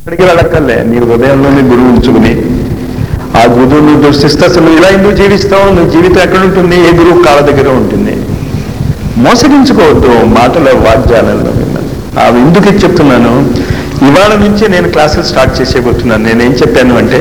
అక్కడికి వెళ్ళక్కర్లే నీ హృదయంలోనే గురువు ఉంచుకుని ఆ గురువును దృష్టిస్తే అసలు ఇలా ఎందుకు జీవిస్తావు నువ్వు జీవితం ఎక్కడ ఉంటుంది ఏ గురువు కాళ్ళ దగ్గర ఉంటుంది మోసగించుకోవద్దు మాటల వాద్యాలలో మిమ్మల్ని అవి ఎందుకు ఇది చెప్తున్నాను ఇవాళ నుంచి నేను క్లాసులు స్టార్ట్ చేసేయబోతున్నాను నేనేం చెప్పాను అంటే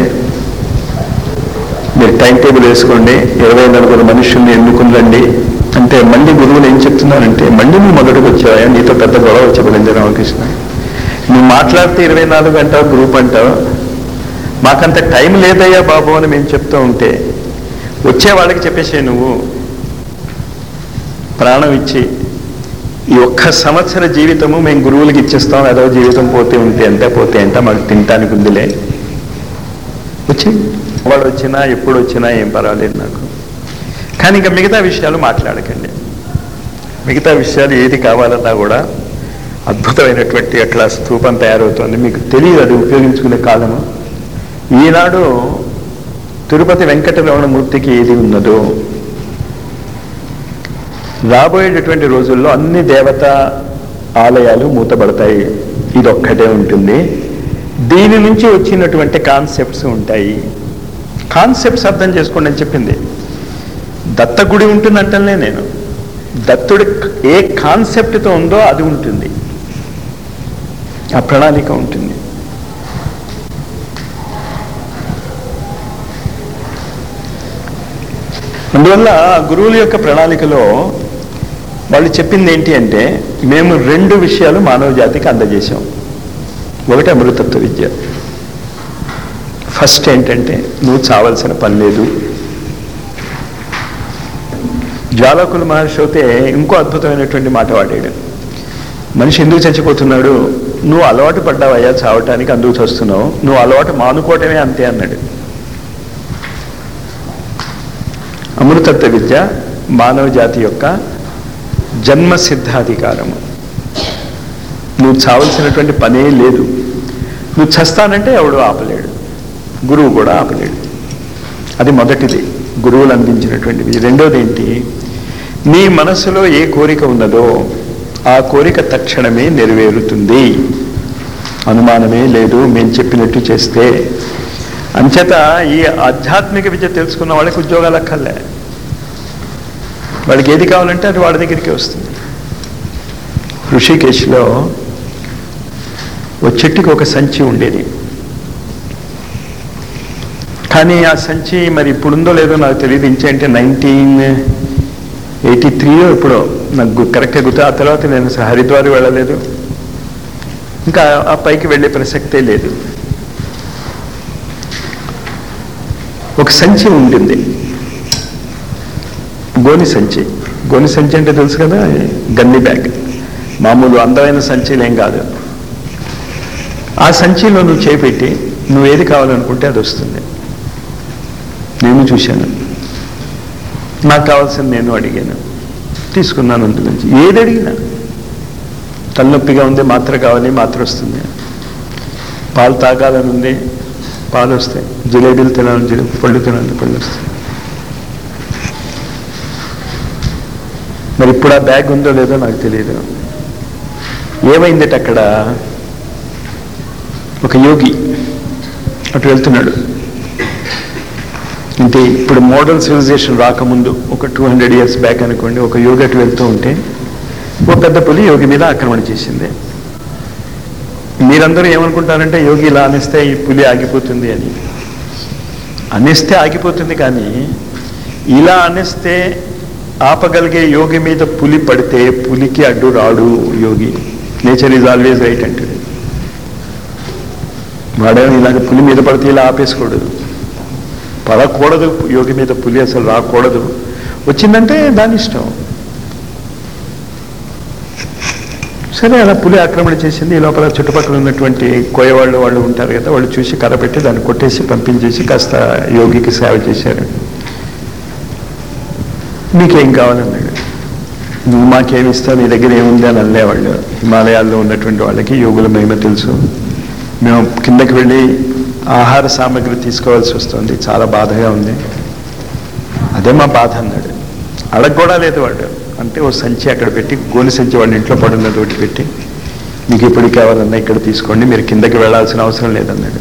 మీరు టైం టేబుల్ వేసుకోండి ఇరవై నలుగురు మనుషుల్ని ఎన్నుకుని రండి అంటే మళ్ళీ గురువులు ఏం చెప్తున్నారంటే మళ్ళీ నువ్వు మొదటికి వచ్చావా నీతో పెద్ద గొడవ చెప్పబడింది రామకృష్ణ నువ్వు మాట్లాడితే ఇరవై నాలుగు అంటావు గ్రూప్ అంటావు మాకంత టైం లేదయ్యా బాబు అని మేము చెప్తూ ఉంటే వచ్చే వాళ్ళకి చెప్పేసే నువ్వు ప్రాణం ఇచ్చి ఈ ఒక్క సంవత్సర జీవితము మేము గురువులకి ఇచ్చేస్తాం ఏదో జీవితం పోతే ఉంటే అంతే పోతే అంట మాకు తినటానికి ఉందిలే వచ్చి వాడు వచ్చినా ఎప్పుడు వచ్చినా ఏం పర్వాలేదు నాకు కానీ ఇంకా మిగతా విషయాలు మాట్లాడకండి మిగతా విషయాలు ఏది కావాలన్నా కూడా అద్భుతమైనటువంటి అట్లా స్థూపం తయారవుతుంది మీకు తెలియదు అది ఉపయోగించుకునే కాలము ఈనాడు తిరుపతి వెంకటరమణమూర్తికి ఏది ఉన్నదో రాబోయేటటువంటి రోజుల్లో అన్ని దేవత ఆలయాలు మూతబడతాయి ఇది ఒక్కటే ఉంటుంది దీని నుంచి వచ్చినటువంటి కాన్సెప్ట్స్ ఉంటాయి కాన్సెప్ట్స్ అర్థం చేసుకోండి అని చెప్పింది దత్త గుడి ఉంటుందంటలే నేను దత్తుడి ఏ కాన్సెప్ట్తో ఉందో అది ఉంటుంది ఆ ప్రణాళిక ఉంటుంది అందువల్ల ఆ గురువుల యొక్క ప్రణాళికలో వాళ్ళు చెప్పింది ఏంటి అంటే మేము రెండు విషయాలు మానవ జాతికి అందజేశాం ఒకటి అమృతత్వ విద్య ఫస్ట్ ఏంటంటే నువ్వు చావాల్సిన పని లేదు జ్వాలకుల మహర్షి అయితే ఇంకో అద్భుతమైనటువంటి మాట వాడాడు మనిషి ఎందుకు చచ్చిపోతున్నాడు నువ్వు అలవాటు పడ్డావయ్యా చావటానికి అందుకు చస్తున్నావు నువ్వు అలవాటు మానుకోవటమే అంతే అన్నాడు అమృతత్వ విద్య మానవ జాతి యొక్క జన్మ సిద్ధాధికారము నువ్వు చావలసినటువంటి పనే లేదు నువ్వు చస్తానంటే ఎవడు ఆపలేడు గురువు కూడా ఆపలేడు అది మొదటిది గురువులు అందించినటువంటిది రెండోది ఏంటి నీ మనసులో ఏ కోరిక ఉన్నదో ఆ కోరిక తక్షణమే నెరవేరుతుంది అనుమానమే లేదు మేము చెప్పినట్టు చేస్తే అంచేత ఈ ఆధ్యాత్మిక విద్య తెలుసుకున్న వాళ్ళకి ఉద్యోగాలు అక్కర్లే వాడికి ఏది కావాలంటే అది వాడి దగ్గరికి వస్తుంది ఋషికేశ్లో ఒక చెట్టుకి ఒక సంచి ఉండేది కానీ ఆ సంచి మరి ఇప్పుడుందో లేదో నాకు తెలియదు ఇంచేంటే నైన్టీన్ ఎయిటీ త్రీలో ఇప్పుడు నాకు గు- కరెక్ట్గా గుర్తు ఆ తర్వాత నేను అసలు హరిద్వార్ వెళ్ళలేదు ఇంకా ఆ పైకి వెళ్ళే ప్రసక్తే లేదు ఒక సంచి ఉంటుంది గోని సంచి గోని సంచి అంటే తెలుసు కదా గన్ని బ్యాగ్ మామూలు అందమైన సంచీలు ఏం కాదు ఆ సంచిలో నువ్వు చేపెట్టి నువ్వు ఏది కావాలనుకుంటే అది వస్తుంది నేను చూశాను నాకు కావాల్సింది నేను అడిగాను తీసుకున్నాను అందులోంచి ఏది అడిగినా తలనొప్పిగా ఉంది మాత్ర కావాలి మాత్ర వస్తుంది పాలు తాగాలని ఉంది పాలు వస్తాయి జిలేబీలు తినాలని జిలేబీ పళ్ళు తినాలని పళ్ళు వస్తాయి మరి ఇప్పుడు ఆ బ్యాగ్ ఉందో లేదో నాకు తెలియదు ఏమైందట అక్కడ ఒక యోగి అటు వెళ్తున్నాడు అంటే ఇప్పుడు మోడర్న్ సివిలైజేషన్ రాకముందు ఒక టూ హండ్రెడ్ ఇయర్స్ బ్యాక్ అనుకోండి ఒక యోగి అటు వెళ్తూ ఉంటే ఓ పెద్ద పులి యోగి మీద ఆక్రమణ చేసింది మీరందరూ ఏమనుకుంటారంటే యోగి ఇలా అనిస్తే ఈ పులి ఆగిపోతుంది అని అనిస్తే ఆగిపోతుంది కానీ ఇలా అనిస్తే ఆపగలిగే యోగి మీద పులి పడితే పులికి అడ్డు రాడు యోగి నేచర్ ఈజ్ ఆల్వేజ్ రైట్ అంటాడు వాడేమో ఇలాగ పులి మీద పడితే ఇలా ఆపేసుకోడు పడకూడదు యోగి మీద పులి అసలు రాకూడదు వచ్చిందంటే దాని ఇష్టం సరే అలా పులి ఆక్రమణ చేసింది ఈ లోపల చుట్టుపక్కల ఉన్నటువంటి కోయవాళ్ళు వాళ్ళు ఉంటారు కదా వాళ్ళు చూసి కర్ర పెట్టి దాన్ని కొట్టేసి పంపించేసి కాస్త యోగికి సేవ చేశారు మీకేం కావాలన్నాడు నువ్వు మాకేమి ఇస్తావు నీ దగ్గర ఏముంది అని అనలేవాళ్ళు హిమాలయాల్లో ఉన్నటువంటి వాళ్ళకి యోగుల మహిమ తెలుసు మేము కిందకి వెళ్ళి ఆహార సామాగ్రి తీసుకోవాల్సి వస్తుంది చాలా బాధగా ఉంది అదే మా బాధ అన్నాడు అడగ కూడా లేదు వాడు అంటే ఓ సంచి అక్కడ పెట్టి గోని సంచి వాళ్ళ ఇంట్లో పడున్నది ఒకటి పెట్టి మీకు ఎప్పుడు కావాలన్నా ఇక్కడ తీసుకోండి మీరు కిందకి వెళ్ళాల్సిన అవసరం లేదన్నాడు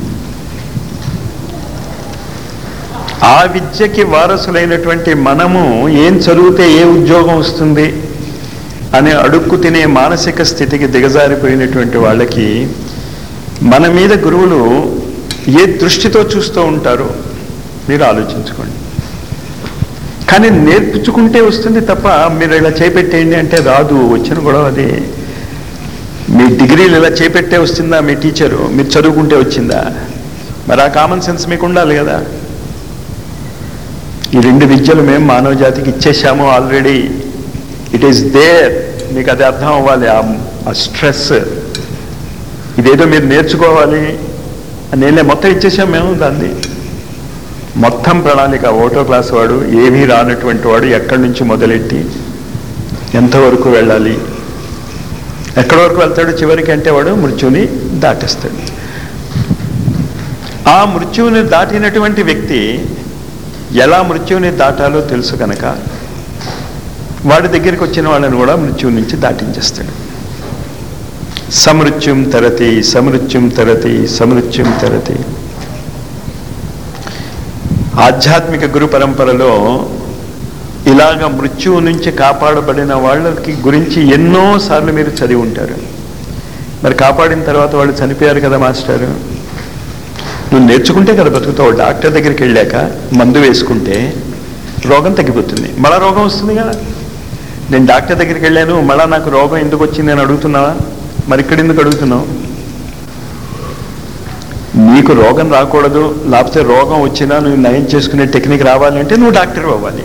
ఆ విద్యకి వారసులైనటువంటి మనము ఏం చదివితే ఏ ఉద్యోగం వస్తుంది అనే అడుక్కు తినే మానసిక స్థితికి దిగజారిపోయినటువంటి వాళ్ళకి మన మీద గురువులు ఏ దృష్టితో చూస్తూ ఉంటారో మీరు ఆలోచించుకోండి కానీ నేర్పించుకుంటే వస్తుంది తప్ప మీరు ఇలా చేపెట్టేయండి అంటే రాదు వచ్చిన కూడా అది మీ డిగ్రీలు ఇలా చేపెట్టే వస్తుందా మీ టీచరు మీరు చదువుకుంటే వచ్చిందా మరి ఆ కామన్ సెన్స్ మీకు ఉండాలి కదా ఈ రెండు విద్యలు మేము మానవ జాతికి ఇచ్చేసాము ఆల్రెడీ ఇట్ ఈస్ దేర్ మీకు అది అర్థం అవ్వాలి ఆ స్ట్రెస్ ఇదేదో మీరు నేర్చుకోవాలి నేనే మొత్తం ఇచ్చేసాం మేము దాన్ని మొత్తం ప్రణాళిక ఓటో క్లాస్ వాడు ఏమీ రానటువంటి వాడు ఎక్కడి నుంచి మొదలెట్టి ఎంతవరకు వెళ్ళాలి ఎక్కడి వరకు వెళ్తాడు చివరికి అంటే వాడు మృత్యుని దాటేస్తాడు ఆ మృత్యువుని దాటినటువంటి వ్యక్తి ఎలా మృత్యువుని దాటాలో తెలుసు కనుక వాడి దగ్గరికి వచ్చిన వాళ్ళని కూడా మృత్యువు నుంచి దాటించేస్తాడు సమృత్యుం తరతి సమృత్యుం తరతి సమృత్యుం తరతి ఆధ్యాత్మిక గురు పరంపరలో ఇలాగ మృత్యువు నుంచి కాపాడబడిన వాళ్ళకి గురించి ఎన్నో సార్లు మీరు చదివి ఉంటారు మరి కాపాడిన తర్వాత వాళ్ళు చనిపోయారు కదా మాస్టారు నువ్వు నేర్చుకుంటే కదా బతుకుతావు డాక్టర్ దగ్గరికి వెళ్ళాక మందు వేసుకుంటే రోగం తగ్గిపోతుంది మళ్ళా రోగం వస్తుంది కదా నేను డాక్టర్ దగ్గరికి వెళ్ళాను మళ్ళా నాకు రోగం ఎందుకు వచ్చింది అని అడుగుతున్నావా మరి ఇక్కడ ఎందుకు అడుగుతున్నావు నీకు రోగం రాకూడదు లేకపోతే రోగం వచ్చినా నువ్వు నయం చేసుకునే టెక్నిక్ రావాలి అంటే నువ్వు డాక్టర్ అవ్వాలి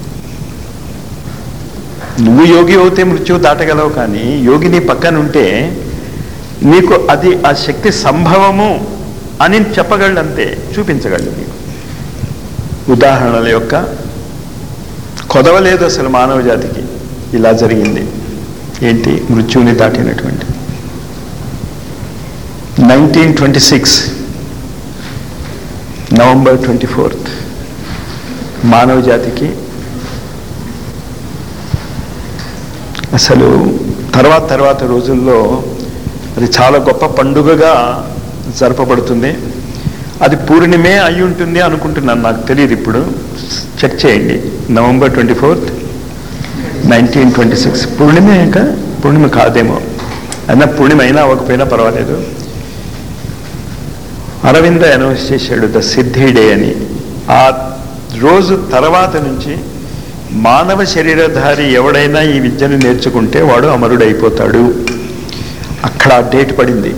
నువ్వు యోగి అవుతే మృత్యువు దాటగలవు కానీ యోగి నీ పక్కన ఉంటే నీకు అది ఆ శక్తి సంభవము అని చెప్పగలంతే చూపించగలడు నీకు ఉదాహరణల యొక్క కొదవలేదు అసలు మానవ జాతికి ఇలా జరిగింది ఏంటి మృత్యువుని దాటినటువంటి nineteen twenty six November twenty fourth మానవ జాతికి అసలు తర్వాత తర్వాత రోజుల్లో అది చాలా గొప్ప పండుగగా జరపబడుతుంది అది పూర్ణిమే అయి ఉంటుంది అనుకుంటున్నాను నాకు తెలియదు ఇప్పుడు చెక్ చేయండి November twenty fourth nineteen twenty six పూర్ణిమే ఇంకా పూర్ణిమ కాదేమో అయినా పూర్ణిమ అయినా అవ్వకపోయినా పర్వాలేదు అరవింద అనౌన్స్ చేశాడు ద సిద్ధి డే అని ఆ రోజు తర్వాత నుంచి మానవ శరీరధారి ఎవడైనా ఈ విద్యను నేర్చుకుంటే వాడు అమరుడైపోతాడు అక్కడ ఆ డేట్ పడింది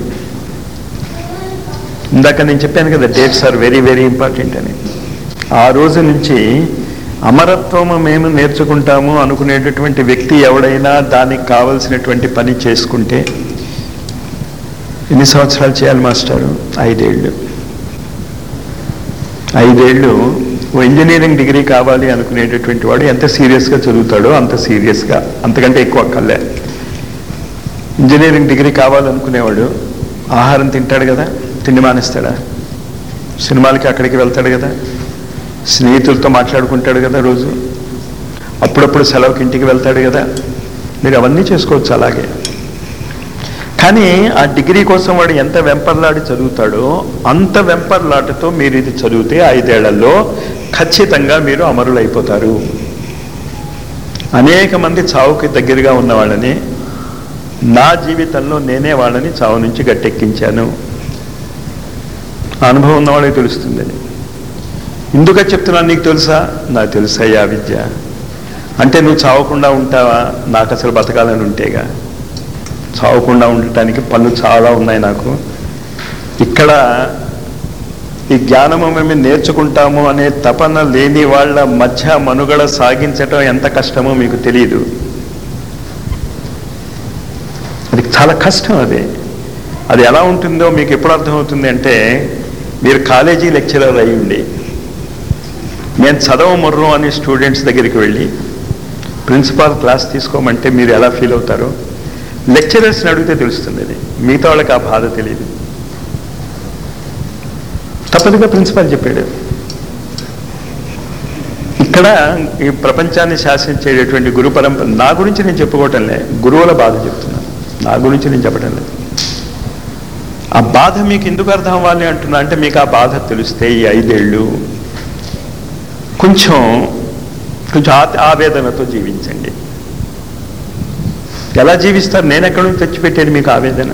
ఇందాక నేను చెప్పాను కదా dates are very very important అని ఆ రోజు నుంచి అమరత్వము మేము నేర్చుకుంటాము అనుకునేటటువంటి వ్యక్తి ఎవడైనా దానికి కావలసినటువంటి పని చేసుకుంటే ఎన్ని సంవత్సరాలు చేయాలి మాస్టారు ఐదేళ్ళు ఐదేళ్ళు ఓ ఇంజనీరింగ్ డిగ్రీ కావాలి అనుకునేటటువంటి వాడు ఎంత సీరియస్గా చదువుతాడో అంత సీరియస్గా అంతకంటే ఎక్కువ అక్కర్లే ఇంజనీరింగ్ డిగ్రీ కావాలనుకునేవాడు ఆహారం తింటాడు కదా తిండి మానేస్తాడా సినిమాలకి అక్కడికి వెళ్తాడు కదా స్నేహితులతో మాట్లాడుకుంటాడు కదా రోజు అప్పుడప్పుడు సెలవుకి ఇంటికి వెళ్తాడు కదా మీరు అవన్నీ చేసుకోవచ్చు అలాగే కానీ ఆ డిగ్రీ కోసం వాడు ఎంత వెంపర్లాడి చదువుతాడో అంత వెంపర్లాటతో మీరు ఇది చదివితే ఐదేళ్లలో ఖచ్చితంగా మీరు అమరులైపోతారు అనేక మంది చావుకి దగ్గరగా ఉన్న వాళ్ళని నా జీవితంలో నేనే వాళ్ళని చావు నుంచి గట్టెక్కించాను ఆ అనుభవం ఉన్న వాళ్ళకి తెలుస్తుంది అది ఎందుకు చెప్తున్నాను నీకు తెలుసా నాకు తెలుసయ్యా విద్య అంటే నువ్వు చావకుండా ఉంటావా నాకు అసలు బతకాలని ఉంటేగా చావకుండా ఉండటానికి పనులు చాలా ఉన్నాయి నాకు ఇక్కడ ఈ జ్ఞానము మేము నేర్చుకుంటాము అనే తపన లేని వాళ్ళ మధ్య మనుగడ సాగించటం ఎంత కష్టమో మీకు తెలియదు అది చాలా కష్టం అది అది ఎలా ఉంటుందో మీకు ఎప్పుడు అర్థమవుతుంది అంటే మీరు కాలేజీ లెక్చరర్ అయి ఉండి నేను చదవ ముర్రం అని స్టూడెంట్స్ దగ్గరికి వెళ్ళి ప్రిన్సిపాల్ క్లాస్ తీసుకోమంటే మీరు ఎలా ఫీల్ అవుతారో లెక్చరర్స్ని అడిగితే తెలుస్తుంది అది మిగతా వాళ్ళకి ఆ బాధ తెలియదు తప్పదుగా ప్రిన్సిపాల్ చెప్పాడు ఇక్కడ ఈ ప్రపంచాన్ని శాసించేటటువంటి గురు పరంపర నా గురించి నేను చెప్పుకోవటంలే గురువుల బాధ చెప్తున్నాను నా గురించి నేను చెప్పడం లేదు ఆ బాధ మీకు ఎందుకు అర్థం అవ్వాలి అంటున్నా అంటే మీకు ఆ బాధ తెలిస్తే ఈ ఐదేళ్ళు కొంచెం కొంచెం ఆ- ఆవేదనతో జీవించండి ఎలా జీవిస్తారు నేను ఎక్కడి నుంచి తెచ్చిపెట్టాను మీకు ఆవేదన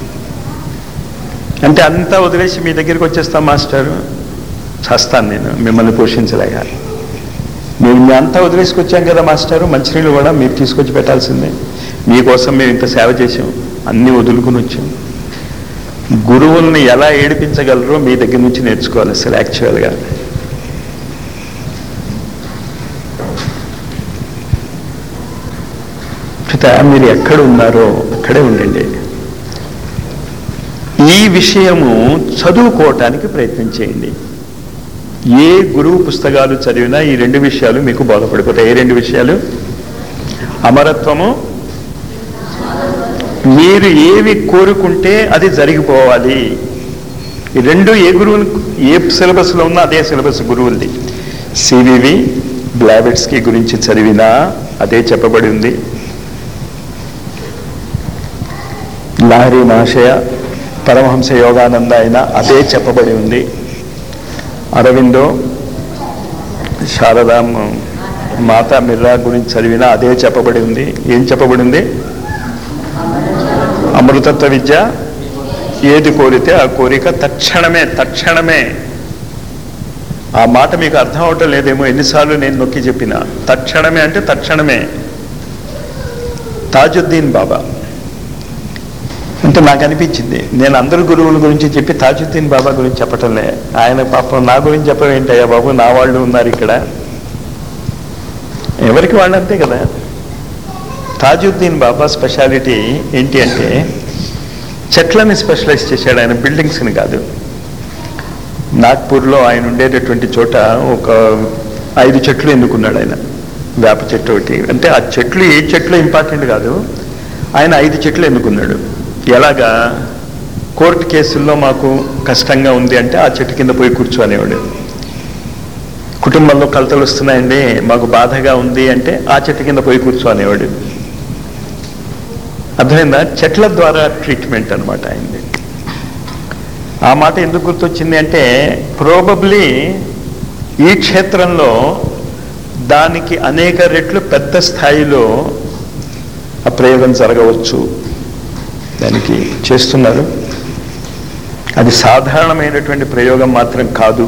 అంటే అంతా వదిలేసి మీ దగ్గరికి వచ్చేస్తాం మాస్టర్ చేస్తాను నేను మిమ్మల్ని పోషించలేక మేము మీ అంతా వదిలేసుకొచ్చాం కదా మాస్టారు మంచినీళ్ళు కూడా మీరు తీసుకొచ్చి పెట్టాల్సిందే మీకోసం మేము ఇంత సేవ చేసాం అన్నీ వదులుకుని వచ్చాం గురువుల్ని ఎలా ఏడిపించగలరో మీ దగ్గర నుంచి నేర్చుకోవాలి అసలు యాక్చువల్గా చేత మీరు ఎక్కడ ఉన్నారో అక్కడే ఉండండి ఈ విషయము చదువుకోవటానికి ప్రయత్నం చేయండి ఏ గురువు పుస్తకాలు చదివినా ఈ రెండు విషయాలు మీకు బోధపడిపోతాయి ఏ రెండు విషయాలు అమరత్వము మీరు ఏవి కోరుకుంటే అది జరిగిపోవాలి ఈ రెండు ఏ గురువులు ఏ సిలబస్లో ఉన్నా అదే సిలబస్ గురువులది సివివి బ్లావెట్స్కి గురించి చదివినా అదే చెప్పబడి ఉంది లాహరి మహాశయ పరమహంస యోగానంద అయినా అదే చెప్పబడి ఉంది అరవిందో శారదా మ- మాతా మిర్రా గురించి చదివినా అదే చెప్పబడి ఉంది ఏం చెప్పబడి ఉంది అమృతత్వ విద్య ఏది కోరితే ఆ కోరిక తక్షణమే తక్షణమే ఆ మాట మీకు అర్థం అవటం లేదేమో ఎన్నిసార్లు నేను నొక్కి చెప్పిన తక్షణమే అంటే తక్షణమే తాజుద్దీన్ బాబా అంటే నాకు అనిపించింది నేను అందరు గురువుల గురించి చెప్పి తాజుద్దీన్ బాబా గురించి చెప్పటంలే ఆయన పాపం నా గురించి చెప్పడం ఏంటయ్యా బాబు నా వాళ్ళు ఉన్నారు ఇక్కడ ఎవరికి వాళ్ళు అంతే కదా తాజుద్దీన్ బాబా స్పెషాలిటీ ఏంటి అంటే చెట్లని స్పెషలైజ్ చేశాడు ఆయన బిల్డింగ్స్ని కాదు నాగ్పూర్లో ఆయన ఉండేటటువంటి చోట ఒక ఐదు చెట్లు ఎన్నుకున్నాడు ఆయన వేప చెట్టు ఒకటి అంటే ఆ చెట్లు ఏ చెట్లు ఇంపార్టెంట్ కాదు ఆయన ఐదు చెట్లు ఎన్నుకున్నాడు ఎలాగా కోర్టు కేసుల్లో మాకు కష్టంగా ఉంది అంటే ఆ చెట్టు కింద పోయి కూర్చోనేవాడు కుటుంబంలో కలతలు వస్తున్నాయండి మాకు బాధగా ఉంది అంటే ఆ చెట్టు కింద పోయి కూర్చోనేవాడు అర్థమైందా చెట్ల ద్వారా ట్రీట్మెంట్ అనమాట అయింది ఆ మాట ఎందుకు గుర్తొచ్చింది అంటే ప్రోబబ్లీ ఈ క్షేత్రంలో దానికి అనేక రెట్లు పెద్ద స్థాయిలో ఆ ప్రయోగం జరగవచ్చు దానికి చేస్తున్నారు అది సాధారణమైనటువంటి ప్రయోగం మాత్రం కాదు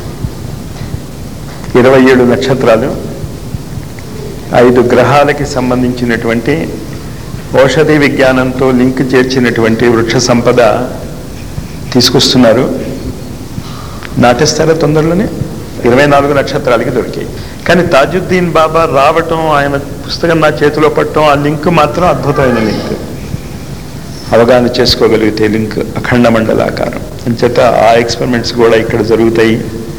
ఇరవై ఏడు నక్షత్రాలు ఐదు గ్రహాలకి సంబంధించినటువంటి ఔషధి విజ్ఞానంతో లింక్ చేర్చినటువంటి వృక్ష సంపద తీసుకొస్తున్నారు నాటేస్తారా తొందరలోనే ఇరవై నాలుగు నక్షత్రాలకి దొరికాయి కానీ తాజుద్దీన్ బాబా రావటం ఆయన పుస్తకం నా చేతిలో పట్టడం ఆ లింక్ మాత్రం అద్భుతమైన లింక్ అవగాహన చేసుకోగలిగితే లింక్ అఖండ మండలాకారం అంచేత ఆ ఎక్స్పెరిమెంట్స్ కూడా ఇక్కడ జరుగుతాయి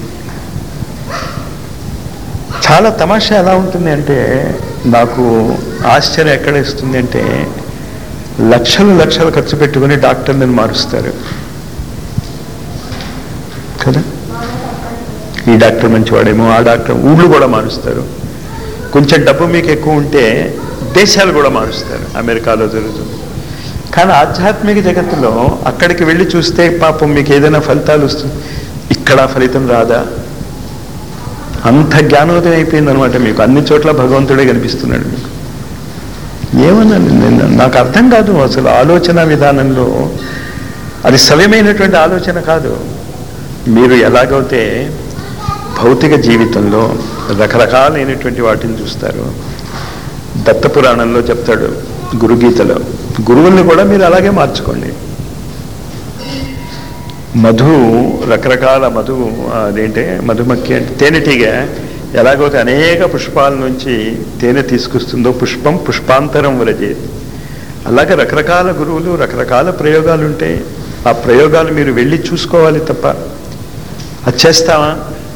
చాలా తమాషా ఎలా ఉంటుంది అంటే నాకు ఆశ్చర్యం ఎక్కడ ఇస్తుంది అంటే లక్షలు లక్షలు ఖర్చు పెట్టుకుని డాక్టర్లను మారుస్తారు కదా ఈ డాక్టర్ మంచివాడేమో ఆ డాక్టర్ ఊళ్ళు కూడా మారుస్తారు కొంచెం డబ్బు మీకు ఎక్కువ ఉంటే దేశాలు కూడా మారుస్తారు అమెరికాలో జరుగుతుంది కానీ ఆధ్యాత్మిక జగత్తులో అక్కడికి వెళ్ళి చూస్తే పాపం మీకు ఏదైనా ఫలితాలు వస్తుంది ఇక్కడ ఆ ఫలితం రాదా అంత జ్ఞానోదయం అయిపోయింది అనమాట మీకు అన్ని చోట్ల భగవంతుడే కనిపిస్తున్నాడు మీకు ఏమన్నా నేను నాకు అర్థం కాదు అసలు ఆలోచన విధానంలో అది సవ్యమైనటువంటి ఆలోచన కాదు మీరు ఎలాగైతే భౌతిక జీవితంలో రకరకాలైనటువంటి వాటిని చూస్తారు దత్త పురాణంలో చెప్తాడు గురుగీతలో గురువుల్ని కూడా మీరు అలాగే మార్చుకోండి మధు రకరకాల మధు అదేంటే మధుమక్కి అంటే తేనెటీగ ఎలాగైతే అనేక పుష్పాల నుంచి తేనె తీసుకొస్తుందో పుష్పం పుష్పాంతరం వ్రజేది అలాగే రకరకాల గురువులు రకరకాల ప్రయోగాలు ఉంటాయి ఆ ప్రయోగాలు మీరు వెళ్ళి చూసుకోవాలి తప్ప అది చేస్తావా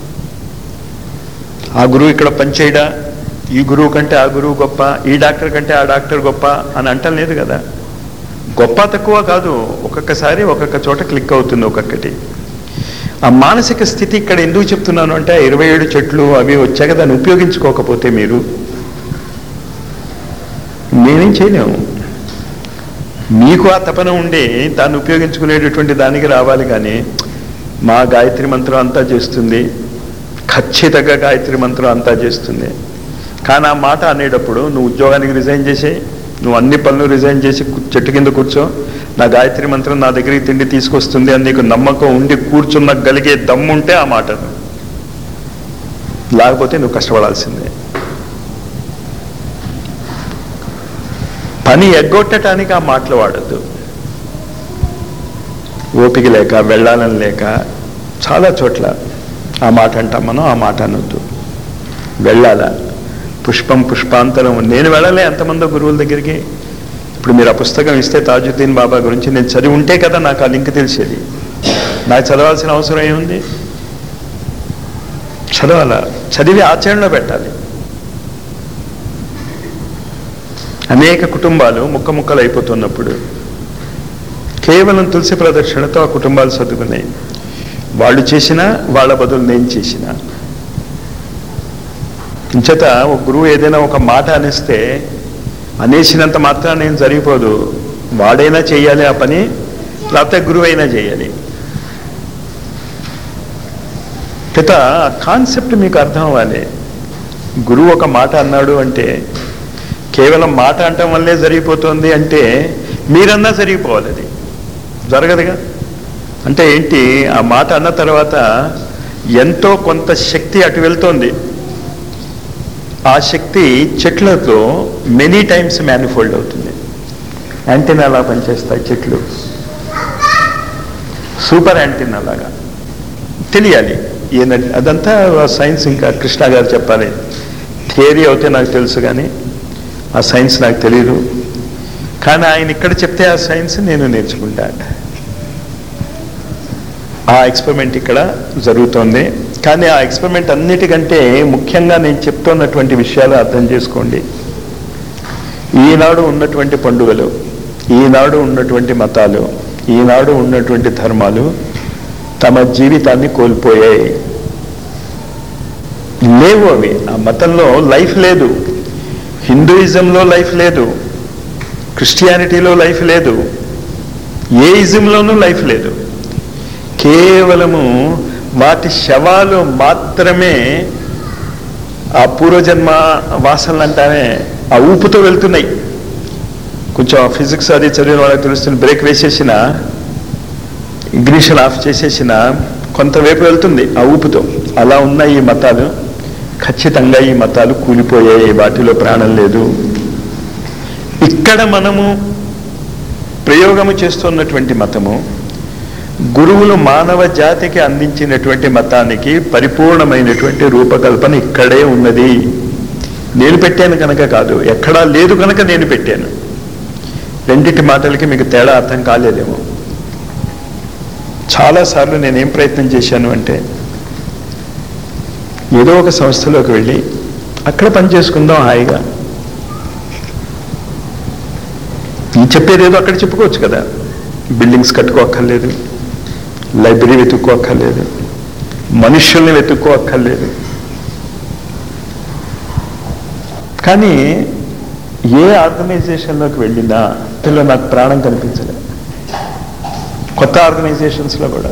ఆ గురువు ఇక్కడ పనిచేయడా ఈ గురువు కంటే ఆ గురువు గొప్ప ఈ డాక్టర్ కంటే ఆ డాక్టర్ గొప్ప అని అంటలేదు కదా గొప్ప తక్కువ కాదు ఒక్కొక్కసారి ఒక్కొక్క చోట క్లిక్ అవుతుంది ఒక్కొక్కటి ఆ మానసిక స్థితి ఇక్కడ ఎందుకు చెప్తున్నాను అంటే ఇరవై ఏడు చెట్లు అవి వచ్చాక దాన్ని ఉపయోగించుకోకపోతే మీరు నేనేం చేయలేము మీకు ఆ తపన ఉండి దాన్ని ఉపయోగించుకునేటటువంటి దానికి రావాలి కానీ మా గాయత్రి మంత్రం అంతా చేస్తుంది ఖచ్చితంగా గాయత్రి మంత్రం అంతా చేస్తుంది కానీ ఆ మాట అనేటప్పుడు నువ్వు ఉద్యోగానికి రిజైన్ చేసే నువ్వు అన్ని పనులు రిజైన్ చేసి కు- చెట్టు కింద కూర్చో నా గాయత్రి మంత్రం నా దగ్గరికి తిండి తీసుకొస్తుంది అని నీకు నమ్మకం ఉండి కూర్చున్నగలిగే దమ్ముంటే ఆ మాట అను. లేకపోతే నువ్వు కష్టపడాల్సిందే పని ఎగ్గొట్టడానికి ఆ మాటలు వాడద్దు ఓపిక లేక వెళ్ళాలని లేక చాలా చోట్ల ఆ మాట అంటాం మనం ఆ మాట అనొద్దు వెళ్ళాలా పుష్పం పుష్పాంతరం నేను వెళ్ళలే ఎంతమందో గురువుల దగ్గరికి ఇప్పుడు మీరు ఆ పుస్తకం ఇస్తే తాజుద్దీన్ బాబా గురించి నేను చదివి ఉంటే కదా నాకు ఆ లింక్ తెలిసేది నాకు చదవాల్సిన అవసరం ఏముంది చదవాలా చదివి ఆచరణలో పెట్టాలి అనేక కుటుంబాలు ముక్క ముక్కలు అయిపోతున్నప్పుడు కేవలం తులసి ప్రదక్షిణతో ఆ కుటుంబాలు సర్దుకున్నాయి వాళ్ళు చేసినా వాళ్ళ బదులు నేను చేసిన ఇంచేత ఒక గురువు ఏదైనా ఒక మాట అనేస్తే అనేసినంత మాత్రం నేను జరిగిపోదు వాడైనా చేయాలి ఆ పని లేకపోతే గురువు అయినా చేయాలి పిత ఆ కాన్సెప్ట్ మీకు అర్థం అవ్వాలి గురువు ఒక మాట అన్నాడు అంటే కేవలం మాట అంటం వల్లే జరిగిపోతుంది అంటే మీరన్నా జరిగిపోవాలి అది జరగదుగా అంటే ఏంటి ఆ మాట అన్న తర్వాత ఎంతో కొంత శక్తి అటు వెళ్తోంది ఆ శక్తి చెట్లతో మెనీ టైమ్స్ మ్యానిఫోల్డ్ అవుతుంది యాంటీనా అలా పనిచేస్తాయి చెట్లు సూపర్ యాంటీనా లాగా తెలియాలి ఏంటంటే అదంతా సైన్స్ ఇంకా కృష్ణ గారు చెప్పాలి థియరీ అయితే నాకు తెలుసు కానీ ఆ సైన్స్ నాకు తెలియదు కానీ ఆయన ఇక్కడ చెప్తే ఆ సైన్స్ నేను నేర్చుకుంటా ఆ ఎక్స్పెరిమెంట్ ఇక్కడ జరుగుతోంది కానీ ఆ ఎక్స్పెరిమెంట్ అన్నిటికంటే ముఖ్యంగా నేను చెప్తున్నటువంటి విషయాలు అర్థం చేసుకోండి ఈనాడు ఉన్నటువంటి పండుగలు ఈనాడు ఉన్నటువంటి మతాలు ఈనాడు ఉన్నటువంటి ధర్మాలు తమ జీవితాన్ని కోల్పోయాయి లేవు అవి ఆ మతంలో లైఫ్ లేదు హిందూయిజంలో లైఫ్ లేదు క్రిస్టియానిటీలో లైఫ్ లేదు ఏ ఇజంలోనూ లైఫ్ లేదు కేవలము వాటి శవాలు మాత్రమే ఆ పూర్వజన్మ వాసనలు అంటానే ఆ ఊపుతో వెళ్తున్నాయి కొంచెం ఫిజిక్స్ అది చదివిన వాళ్ళకి తెలుస్తుంది బ్రేక్ వేసేసిన ఇగ్నిషన్ ఆఫ్ చేసేసిన కొంతవైపు వెళ్తుంది ఆ ఊపుతో అలా ఉన్న ఈ మతాలు ఖచ్చితంగా ఈ మతాలు కూలిపోయాయి వాటిలో ప్రాణం లేదు ఇక్కడ మనము ప్రయోగము చేస్తున్నటువంటి మతము గురువులు మానవ జాతికి అందించినటువంటి మతానికి పరిపూర్ణమైనటువంటి రూపకల్పన ఇక్కడే ఉన్నది నేను పెట్టాను కనుక కాదు ఎక్కడా లేదు కనుక నేను పెట్టాను రెండిటి మాటలకి మీకు తేడా అర్థం కాలేదేమో చాలాసార్లు నేనేం ప్రయత్నం చేశాను అంటే ఏదో ఒక సంస్థలోకి వెళ్ళి అక్కడ పని చేసుకుందాం హాయిగా ఈ చెప్పేది ఏదో అక్కడ చెప్పుకోవచ్చు కదా బిల్డింగ్స్ కట్టుకోక్కర్లేదు లైబ్రరీ వెతుక్కోక్కర్లేదు మనుష్యుల్ని వెతుక్కోక్కర్లేదు కానీ ఏ ఆర్గనైజేషన్లోకి వెళ్ళినా అందులో నాకు ప్రాణం కనిపించలేదు కొత్త ఆర్గనైజేషన్స్లో కూడా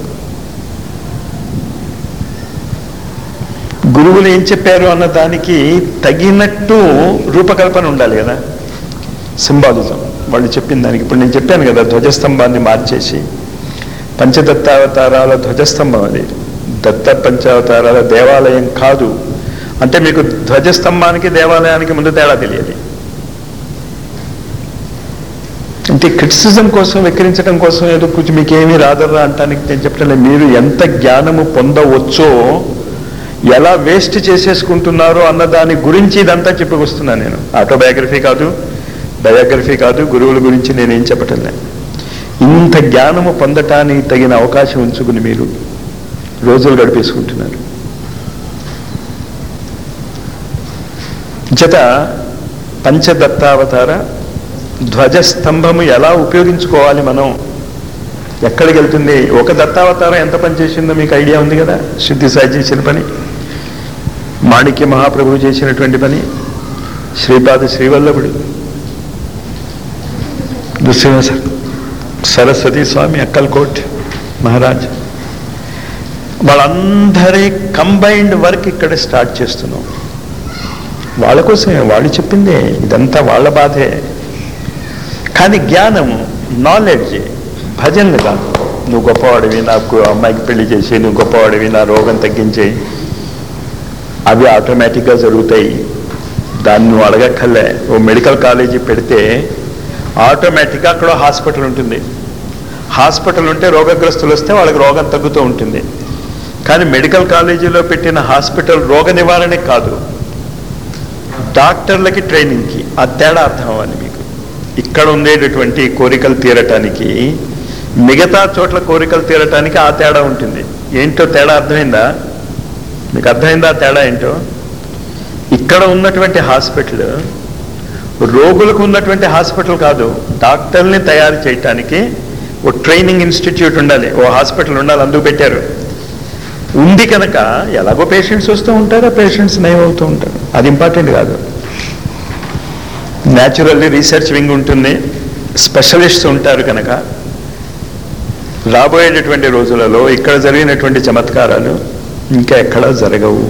గురువులు ఏం చెప్పారు అన్న దానికి తగినట్టు రూపకల్పన ఉండాలి కదా సింబాలిజం వాళ్ళు చెప్పిన దానికి ఇప్పుడు నేను చెప్పాను కదా ధ్వజస్తంభాన్ని మార్చేసి పంచదత్తావతారాల ధ్వజస్తంభం అది దత్త పంచావతారాల దేవాలయం కాదు అంటే మీకు ధ్వజస్తంభానికి దేవాలయానికి ముందు తేడా తెలియాలి అంటే క్రిటిసిజం కోసం వెక్కిరించడం కోసం ఏదో కొంచెం మీకేమీ రాదర్రా అంటానికి నేను చెప్పలే మీరు ఎంత జ్ఞానము పొందవచ్చో ఎలా వేస్ట్ చేసేసుకుంటున్నారో అన్న దాని గురించి ఇదంతా చెప్పుకొస్తున్నాను నేను ఆటోబయోగ్రఫీ కాదు బయోగ్రఫీ కాదు గురువుల గురించి నేనేం చెప్పటం లేదు ఇంత జ్ఞానము పొందటానికి తగిన అవకాశం ఉంచుకుని మీరు రోజులు గడిపేసుకుంటున్నారు జత పంచదత్తావతార ధ్వజస్తంభము ఎలా ఉపయోగించుకోవాలి మనం ఎక్కడికి వెళ్తుంది ఒక దత్తావతారం ఎంత పని చేసిందో మీకు ఐడియా ఉంది కదా శుద్ధి సాయి చేసిన పని మాణిక్య మహాప్రభువు చేసినటువంటి పని శ్రీపాద శ్రీవల్లభుడు నృసింహ స- సరస్వతి స్వామి అక్కల్కోట్ మహారాజ్ వాళ్ళందరి కంబైన్డ్ వర్క్ ఇక్కడ స్టార్ట్ చేస్తున్నాం వాళ్ళ కోసమే వాళ్ళు చెప్పిందే ఇదంతా వాళ్ళ బాధే కానీ జ్ఞానము నాలెడ్జ్ భజనలు కాదు నువ్వు గొప్పవాడివి నాకు అమ్మాయికి పెళ్లి చేసి నువ్వు గొప్పవాడివి నా రోగం తగ్గించేయి అవి ఆటోమేటిక్గా జరుగుతాయి దాన్ని నువ్వు అడగక్కర్లే ఓ మెడికల్ కాలేజీ పెడితే ఆటోమేటిక్గా అక్కడ హాస్పిటల్ ఉంటుంది హాస్పిటల్ ఉంటే రోగగ్రస్తులు వస్తే వాళ్ళకి రోగం తగ్గుతూ ఉంటుంది కానీ మెడికల్ కాలేజీలో పెట్టిన హాస్పిటల్ రోగ నివారణకి కాదు డాక్టర్లకి ట్రైనింగ్కి ఆ తేడా అర్థం అవ్వాలి మీకు ఇక్కడ ఉండేటటువంటి కోరికలు తీరటానికి మిగతా చోట్ల కోరికలు తీరటానికి ఆ తేడా ఉంటుంది ఏంటో తేడా అర్థమైందా మీకు అర్థమైందా ఆ తేడా ఏంటో ఇక్కడ ఉన్నటువంటి హాస్పిటల్ రోగులకు ఉన్నటువంటి హాస్పిటల్ కాదు డాక్టర్ని తయారు చేయటానికి ఓ ట్రైనింగ్ ఇన్స్టిట్యూట్ ఉండాలి ఓ హాస్పిటల్ ఉండాలి అందుకు పెట్టారు ఉంది కనుక ఎలాగో పేషెంట్స్ వస్తూ ఉంటారు పేషెంట్స్ నయం అవుతూ ఉంటారు అది ఇంపార్టెంట్ కాదు న్యాచురల్లీ రీసెర్చ్ వింగ్ ఉంటుంది స్పెషలిస్ట్స్ ఉంటారు కనుక రాబోయేటటువంటి రోజులలో ఇక్కడ జరిగినటువంటి చమత్కారాలు ఇంకా ఎక్కడా జరగవు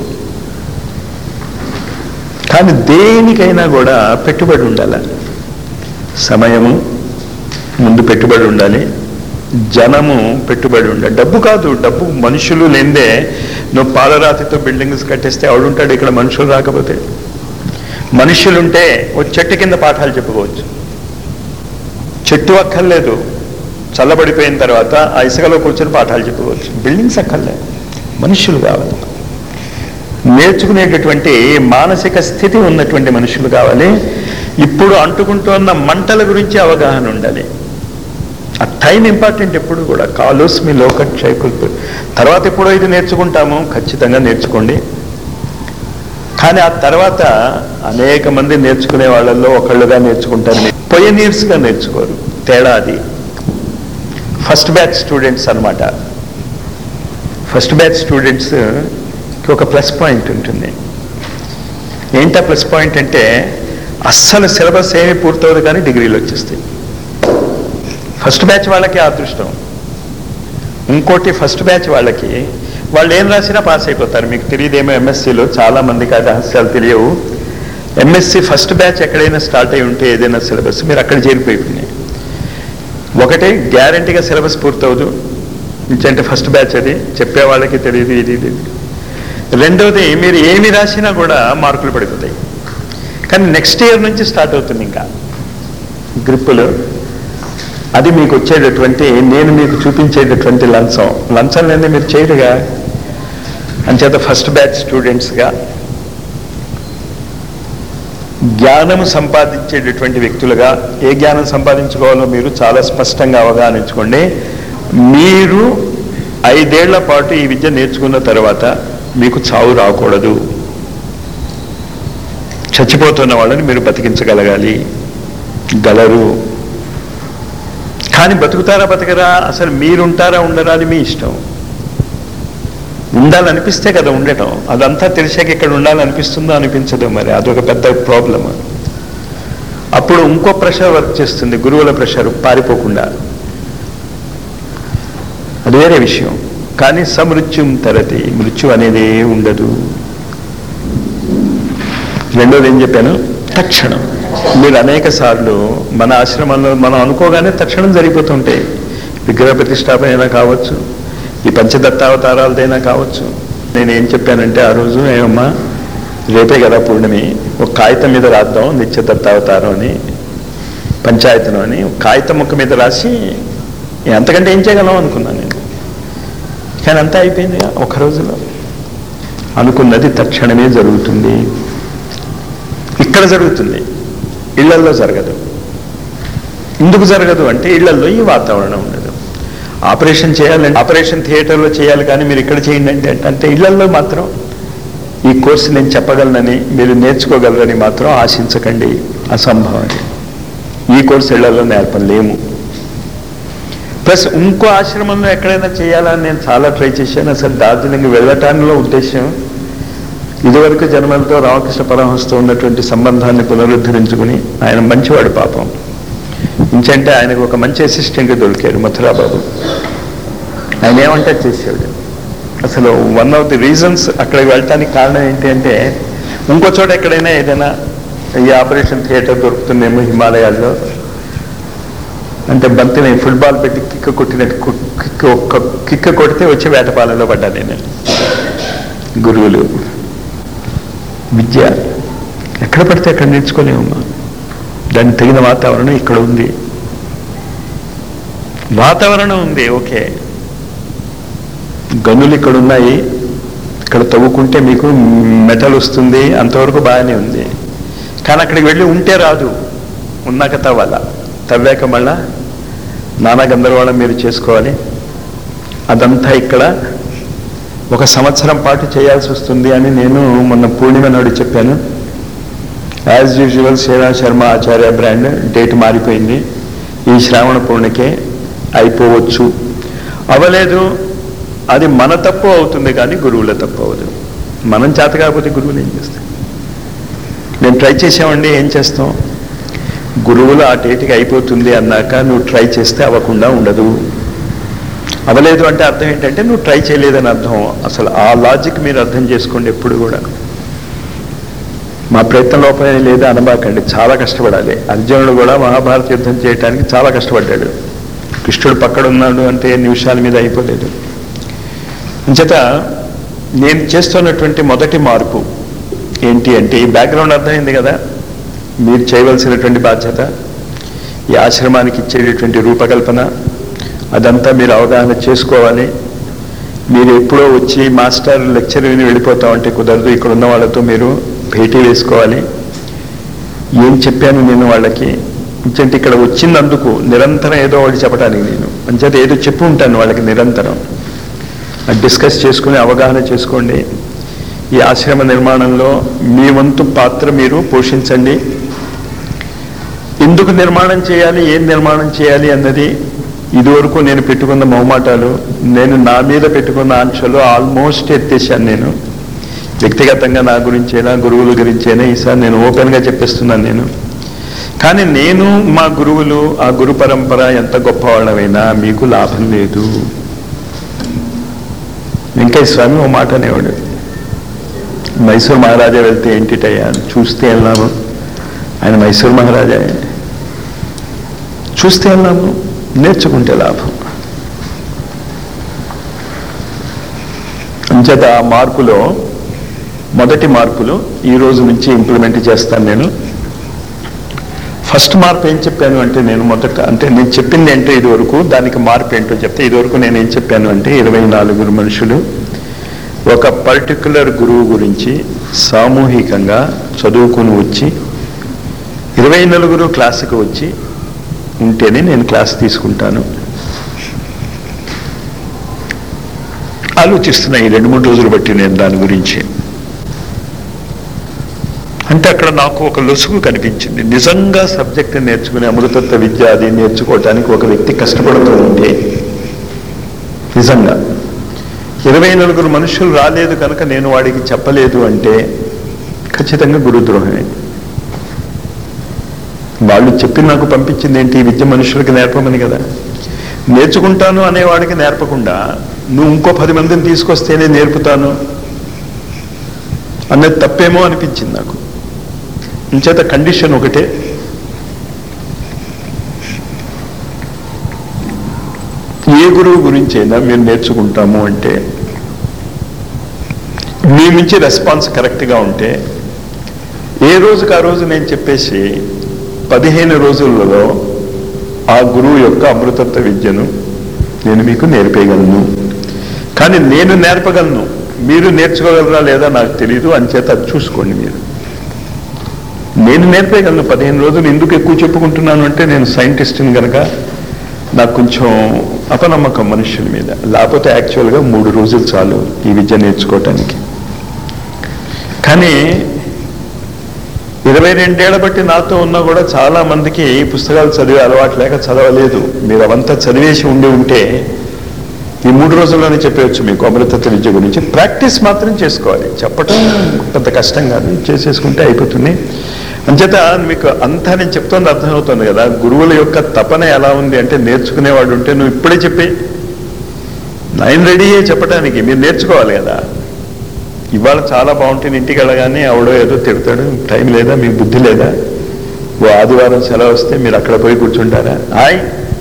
కానీ దేనికైనా కూడా పెట్టుబడి ఉండాలి సమయము ముందు పెట్టుబడి ఉండాలి జనము పెట్టుబడి ఉండాలి డబ్బు కాదు డబ్బు మనుషులు లేదే నువ్వు పాలరాతితో బిల్డింగ్స్ కట్టేస్తే ఆవిడుంటాడు ఇక్కడ మనుషులు రాకపోతే మనుషులుంటే ఓ చెట్టు కింద పాఠాలు చెప్పుకోవచ్చు చెట్టు అక్కర్లేదు చల్లబడిపోయిన తర్వాత ఆ ఇసుకలో కూర్చొని పాఠాలు చెప్పుకోవచ్చు బిల్డింగ్స్ అక్కర్లేదు మనుషులు కావాలి నేర్చుకునేటటువంటి మానసిక స్థితి ఉన్నటువంటి మనుషులు కావాలి ఇప్పుడు అంటుకుంటున్న మంటల గురించి అవగాహన ఉండాలి ఆ టైం ఇంపార్టెంట్ ఎప్పుడు కూడా కాలుస్ మీ లోకట్ చైకుల్పు తర్వాత ఎప్పుడో ఇది నేర్చుకుంటాము ఖచ్చితంగా నేర్చుకోండి కానీ ఆ తర్వాత అనేక మంది నేర్చుకునే వాళ్ళల్లో ఒకళ్ళుగా నేర్చుకుంటారు పొయనీర్స్గా నేర్చుకోరు తేడా అది ఫస్ట్ బ్యాచ్ స్టూడెంట్స్ అన్నమాట ఫస్ట్ బ్యాచ్ స్టూడెంట్స్ ఒక ప్లస్ పాయింట్ ఉంటుంది ఏంటా ప్లస్ పాయింట్ అంటే అస్సలు సిలబస్ ఏమీ పూర్తవదు కానీ డిగ్రీలు వచ్చేస్తాయి ఫస్ట్ బ్యాచ్ వాళ్ళకి ఆ అదృష్టం ఇంకోటి ఫస్ట్ బ్యాచ్ వాళ్ళకి వాళ్ళు ఏం రాసినా పాస్ అయిపోతారు మీకు తెలియదేమో ఎంఎస్సీలో చాలా మందికి ఆ రహస్యాలు తెలియవు ఎంఎస్సీ ఫస్ట్ బ్యాచ్ ఎక్కడైనా స్టార్ట్ అయి ఉంటే ఏదైనా సిలబస్ మీరు అక్కడ చేరిపోయిపోయినాయి ఒకటి గ్యారంటీగా సిలబస్ పూర్తవదు ఇంకంటే ఫస్ట్ బ్యాచ్ అది చెప్పే వాళ్ళకి తెలియదు ఇది ఇది ఇది. రెండవది మీరు ఏమి రాసినా కూడా మార్కులు పడిపోతాయి కానీ నెక్స్ట్ ఇయర్ నుంచి స్టార్ట్ అవుతుంది ఇంకా గ్రిప్పులు అది మీకు వచ్చేటటువంటి నేను మీకు చూపించేటటువంటి లంచం లంచం లేని మీరు చేయరుగా అంచేత ఫస్ట్ బ్యాచ్ స్టూడెంట్స్గా జ్ఞానం సంపాదించేటటువంటి వ్యక్తులుగా ఏ జ్ఞానం సంపాదించుకోవాలో మీరు చాలా స్పష్టంగా అవగాహనించుకోండి మీరు ఐదేళ్ల పాటు ఈ విద్య నేర్చుకున్న తర్వాత మీకు చావు రాకూడదు చచ్చిపోతున్న వాళ్ళని మీరు బతికించగలగాలి గలరు కానీ బతుకుతారా బతకరా అసలు మీరుంటారా ఉండరా అది మీ ఇష్టం ఉండాలనిపిస్తే కదా ఉండటం అదంతా తెలిసాక ఇక్కడ ఉండాలనిపిస్తుందో అనిపించదు మరి అదొక పెద్ద ప్రాబ్లం అప్పుడు ఇంకో ప్రెషర్ వర్క్ చేస్తుంది గురువుల ప్రెషర్ పారిపోకుండా అది వేరే విషయం కానీ సమృత్యుం తరతి మృత్యు అనేది ఉండదు రెండోది ఏం చెప్పాను తక్షణం మీరు అనేక సార్లు మన ఆశ్రమంలో మనం అనుకోగానే తక్షణం జరిగిపోతుంటాయి విగ్రహ ప్రతిష్టాపన అయినా కావచ్చు ఈ పంచదత్తావతారాలదైనా కావచ్చు నేను ఏం చెప్పానంటే ఆ రోజు ఏమమ్మా రేపే కదా పూర్ణిమి ఒక కాగితం మీద రాద్దాం నిత్య దత్తావతారం అని పంచాయతీలో అని ఒక కాగితం ముక్క మీద రాసి ఎంతకంటే ఏం చేయగలం అనుకున్నాను నేను కానీ అంతా అయిపోయింది ఒక రోజులో అనుకున్నది తక్షణమే జరుగుతుంది ఇక్కడ జరుగుతుంది ఇళ్లల్లో జరగదు ఎందుకు జరగదు అంటే ఇళ్లల్లో ఈ వాతావరణం ఉండదు ఆపరేషన్ చేయాలంటే ఆపరేషన్ థియేటర్లో చేయాలి కానీ మీరు ఇక్కడ చేయండి అంటే అంటే ఇళ్లల్లో మాత్రం ఈ కోర్సు నేను చెప్పగలనని మీరు నేర్చుకోగలరని మాత్రం ఆశించకండి అసంభవం ఈ కోర్సు ఇళ్లలో నేర్పలేము ప్లస్ ఇంకో ఆశ్రమంలో ఎక్కడైనా చేయాలని నేను చాలా ట్రై చేశాను అసలు డార్జిలింగ్ వెళ్ళటానిలో ఉద్దేశం ఇదివరకు జన్మలతో రామకృష్ణ పరమహంసతో ఉన్నటువంటి సంబంధాన్ని పునరుద్ధరించుకుని ఆయన మంచివాడు పాపం ఇంచంటే ఆయనకు ఒక మంచి అసిస్టెంట్ దొరికారు మథురాబాబు ఆయన ఏమంటే చేసాడు అసలు వన్ ఆఫ్ ది రీజన్స్ అక్కడికి వెళ్ళటానికి కారణం ఏంటి అంటే ఇంకో చోట ఎక్కడైనా ఏదైనా ఈ ఆపరేషన్ థియేటర్ దొరుకుతుందేమో హిమాలయాల్లో అంటే బంతిని ఫుట్బాల్ పెట్టి కిక్క కొట్టినట్టు కు- కిక్క ఒక్క కిక్క కొడితే వచ్చి వేటపాలెంలో పడ్డా నేను గురువులు విద్య ఎక్కడ పడితే అక్కడ నేర్చుకోలేమమ్మా దానికి తగిన వాతావరణం ఇక్కడ ఉంది వాతావరణం ఉంది ఓకే గనులు ఇక్కడ ఉన్నాయి ఇక్కడ తవ్వుకుంటే మీకు మెటల్ వస్తుంది అంతవరకు బాగానే ఉంది కానీ అక్కడికి వెళ్ళి ఉంటే రాదు ఉన్నాక తవ్వాల తవ్వాక మళ్ళా నానా గందరగోళం మీరు చేసుకోవాలి అదంతా ఇక్కడ ఒక సంవత్సరం పాటు చేయాల్సి వస్తుంది అని నేను మొన్న పూర్ణిమ నాడు చెప్పాను యాజ్ యూజువల్ శ్రీరా శర్మ ఆచార్య బ్రాండ్ డేట్ మారిపోయింది ఈ శ్రావణ పూర్ణికే అయిపోవచ్చు అవలేదు అది మన తప్పు అవుతుంది కానీ గురువుల తప్పు అవ్వదు మనం చేత కాకపోతే గురువులు ఏం చేస్తాం నేను ట్రై చేసామండి ఏం చేస్తాం గురువులు ఆ డేట్కి అయిపోతుంది అన్నాక నువ్వు ట్రై చేస్తే అవ్వకుండా ఉండదు అవ్వలేదు అంటే అర్థం ఏంటంటే నువ్వు ట్రై చేయలేదని అర్థం అసలు ఆ లాజిక్ మీరు అర్థం చేసుకోండి ఎప్పుడు కూడా మా ప్రయత్నం లోపలే లేదా అనబాకండి చాలా కష్టపడాలి అర్జునుడు కూడా మహాభారత యుద్ధం చేయడానికి చాలా కష్టపడ్డాడు కృష్ణుడు పక్కన ఉన్నాడు అంటే నిమిషాల మీద అయిపోలేదు అంచేత నేను చేస్తున్నటువంటి మొదటి మార్పు ఏంటి అంటే ఈ బ్యాక్గ్రౌండ్ అర్థమైంది కదా మీరు చేయవలసినటువంటి బాధ్యత ఈ ఆశ్రమానికి ఇచ్చేటటువంటి రూపకల్పన అదంతా మీరు అవగాహన చేసుకోవాలి మీరు ఎప్పుడో వచ్చి మాస్టర్ లెక్చర్ విని వెళ్ళిపోతామంటే కుదరదు ఇక్కడ ఉన్న వాళ్ళతో మీరు భేటీ వేసుకోవాలి ఏం చెప్పాను నేను వాళ్ళకి ఇంకంటే ఇక్కడ వచ్చినందుకు నిరంతరం ఏదో ఒకటి చెప్పడానికి నేను అంచేత ఏదో చెప్పు ఉంటాను వాళ్ళకి నిరంతరం అది డిస్కస్ చేసుకుని అవగాహన చేసుకోండి ఈ ఆశ్రమ నిర్మాణంలో మీ వంతు పాత్ర మీరు పోషించండి ఎందుకు నిర్మాణం చేయాలి ఏం నిర్మాణం చేయాలి అన్నది ఇదివరకు నేను పెట్టుకున్న మొహమాటాలు నేను నా మీద పెట్టుకున్న ఆంక్షలు ఆల్మోస్ట్ ఎత్తేసాను నేను వ్యక్తిగతంగా నా గురించైనా గురువుల గురించైనా ఈసారి నేను ఓపెన్గా చెప్పేస్తున్నాను నేను కానీ నేను మా గురువులు ఆ గురు పరంపర ఎంత గొప్పవాళ్ళమైనా మీకు లాభం లేదు వెంకయ్య స్వామి ఓ మాట అనేవాడు మైసూర్ మహారాజా వెళ్తే ఏంటిటయ్యా చూస్తే వెళ్ళాము ఆయన మైసూర్ మహారాజా చూస్తే వెళ్ళాము నేర్చుకుంటే లాభం అంచేత ఆ మార్పులో మొదటి మార్పులు ఈ రోజు నుంచి ఇంప్లిమెంట్ చేస్తాను నేను ఫస్ట్ మార్పు ఏం చెప్పాను అంటే నేను మొదట అంటే నేను చెప్పింది ఏంటో ఇదివరకు దానికి మార్పు ఏంటో చెప్తే ఇదివరకు నేను ఏం చెప్పాను అంటే ఇరవై నాలుగురు మనుషులు ఒక పర్టికులర్ గురువు గురించి సామూహికంగా చదువుకుని వచ్చి ఇరవై నలుగురు క్లాసుకు వచ్చి ఉంటేనే నేను క్లాస్ తీసుకుంటాను ఆలోచిస్తున్నా ఈ రెండు మూడు రోజులు బట్టి నేను దాని గురించి అంటే అక్కడ నాకు ఒక లొసుగు కనిపించింది నిజంగా సబ్జెక్ట్ నేర్చుకుని అమృతత్వ విద్య అది నేర్చుకోవటానికి ఒక వ్యక్తి కష్టపడుతూ ఉంటే నిజంగా ఇరవై నలుగురు మనుషులు రాలేదు కనుక నేను వాడికి చెప్పలేదు అంటే ఖచ్చితంగా గురుద్రోహమే వాళ్ళు చెప్పి నాకు పంపించింది ఏంటి ఈ విద్య మనుషులకి నేర్పమని కదా నేర్చుకుంటాను అనేవాడికి నేర్పకుండా నువ్వు ఇంకో పది మందిని తీసుకొస్తేనే నేర్పుతాను అన్నది తప్పేమో అనిపించింది నాకు ఇంచేత కండిషన్ ఒకటే ఏ గురువు గురించి అయినా మేము నేర్చుకుంటాము అంటే మీ నుంచి రెస్పాన్స్ కరెక్ట్గా ఉంటే ఏ రోజుకి ఆ రోజు నేను చెప్పేసి పదిహేను రోజులలో ఆ గురువు యొక్క అమృతత్వ విద్యను నేను మీకు నేర్పేయగలను కానీ నేను నేర్పగలను మీరు నేర్చుకోగలరా లేదా నాకు తెలియదు అంచేత అది చూసుకోండి మీరు నేను నేర్పేయగలను పదిహేను రోజులు ఎందుకు ఎక్కువ చెప్పుకుంటున్నాను అంటే నేను సైంటిస్ట్ని కనుక నాకు కొంచెం అపనమ్మకం మనుషుల మీద లేకపోతే యాక్చువల్గా మూడు రోజులు చాలు ఈ విద్య నేర్చుకోవటానికి కానీ ఇరవై రెండేళ్ల బట్టి నాతో ఉన్నా కూడా చాలా మందికి ఈ పుస్తకాలు చదివే అలవాటు లేక చదవలేదు మీరు అవంతా చదివేసి ఉండి ఉంటే ఈ మూడు రోజుల్లోనే చెప్పవచ్చు మీకు అమృతత్వ విద్య గురించి ప్రాక్టీస్ మాత్రం చేసుకోవాలి చెప్పటం పెద్ద కష్టం కాదు చేసేసుకుంటే అయిపోతుంది అంచేత మీకు అంతా నేను చెప్తోంది అర్థమవుతుంది కదా గురువుల యొక్క తపన ఎలా ఉంది అంటే నేర్చుకునేవాడు ఉంటే నువ్వు ఇప్పుడే చెప్పి నేను రెడీయే చెప్పడానికి మీరు నేర్చుకోవాలి కదా ఇవాళ చాలా బాగుంటుంది ఇంటికి వెళ్ళగానే ఆవిడో ఏదో తిడతాడు టైం లేదా మీకు బుద్ధి లేదా ఓ ఆదివారం సెలవు వస్తే మీరు అక్కడ పోయి కూర్చుంటారా హాయ్